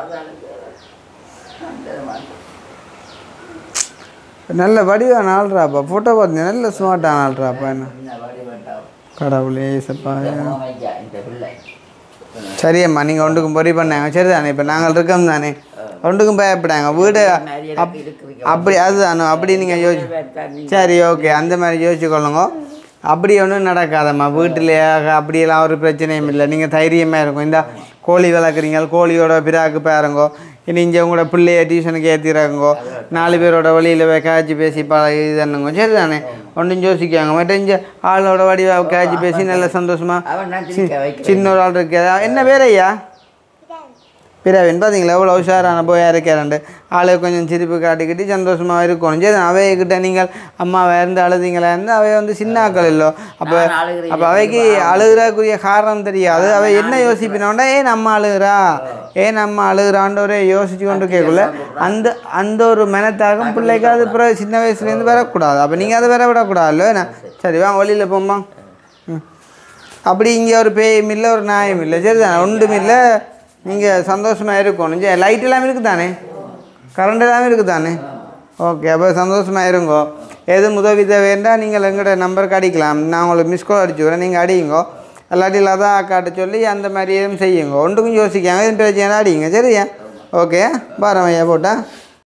நல்ல வடிவான ஆள்றாப்பா ஃபோட்டோ பார்த்தீங்க நல்ல ஸ்மார்ட்டான ஆள்றாப்பா என்ன கடவுளே ஏசப்பா இந்த பிள்ளை சரியம்மா நீங்கள் ஒன்றுக்கும் பொறி பண்ணாங்க சரி தானே இப்போ நாங்கள் இருக்கோம் தானே ஒன்றுக்கும் பயப்படாங்க வீடு அப் அப்படி அதுதானோ அப்படி நீங்கள் யோசி சரி ஓகே அந்த மாதிரி யோசிச்சு கொள்ளுங்க அப்படி ஒன்றும் நடக்காதம்மா வீட்டில் அப்படியெல்லாம் ஒரு பிரச்சனையும் இல்லை நீங்கள் தைரியமாக இருக்கும் இந்த கோழி வளர்க்குறீங்க கோழியோட பிறாக்கு பாருங்கோ இனி இங்கே உங்களோட பிள்ளைய டியூஷனுக்கு ஏற்றிறாங்கோ நாலு பேரோட வழியில் போய் காய்ச்சி பேசி பழகி இதுன்னுங்க சரி தானே ஒன்றும் யோசிக்காங்க மட்டும் இங்கே ஆளோட வடிவா காய்ச்சி பேசி நல்ல சந்தோஷமாக அவன் நான் சிரிக்க வைக்கிறேன் சின்ன ஒரு ஆள் இருக்கு என்ன பேர் ஐயா பிறவின் பார்த்தீங்களா எவ்வளோ உஷாரான போயா இருக்கிறாண்டு ஆளு கொஞ்சம் சிரிப்பு காட்டிக்கிட்டு சந்தோஷமாக இருக்கணும் சரி அவைகிட்ட நீங்கள் அம்மாவை இருந்து அழுதிங்களா இருந்து அவை வந்து சின்ன ஆக்கள் இல்லோ அப்போ நான் அழுகிறேன். அப்போ அவைக்கு அழுகிறக்குரிய காரணம் தெரியாது அவை என்ன யோசிப்பினோண்டா ஏன் நம்ம அழுகிறா ஏன் நம்ம அழுகிறான்ற ஒரே யோசிச்சு கொண்டு கேட்கல அந்த அந்த ஒரு மனத்தாகம் பிள்ளைக்கு அது பிறகு சின்ன வயசுலேருந்து வரக்கூடாது அப்போ நீங்கள் அதை வர விடக்கூடாதுல்ல என்ன சரி வாங்க வழியில் போம்மா ம் அப்படி இங்கே ஒரு பேயும் இல்லை ஒரு நியாயம் இல்லை சரி தானே ஒன்றும் இல்லை நீங்கள் சந்தோஷமாக இருக்கணும் சரி லைட் எல்லாம் இருக்குது தானே கரண்ட் எல்லாம் இருக்குது தானே ஓகே அப்போ சந்தோஷமாக இருங்கோ எது உதவி தேவைன்னா நீங்கள் எங்கள்கிட்ட நம்பருக்கு அடிக்கலாம் நான் உங்களுக்கு மிஸ் கால் அடிச்சு விட்றேன் நீங்கள் அடியுங்கோ இல்லாட்டி லதா அக்காட்ட சொல்லி அந்த மாதிரி எதுவும் செய்யுங்க ஒன்றுக்கும் யோசிக்காங்க எதுவும் பிரச்சனை அடிங்க சரியா ஓகே பாரம் ஐயா போட்டா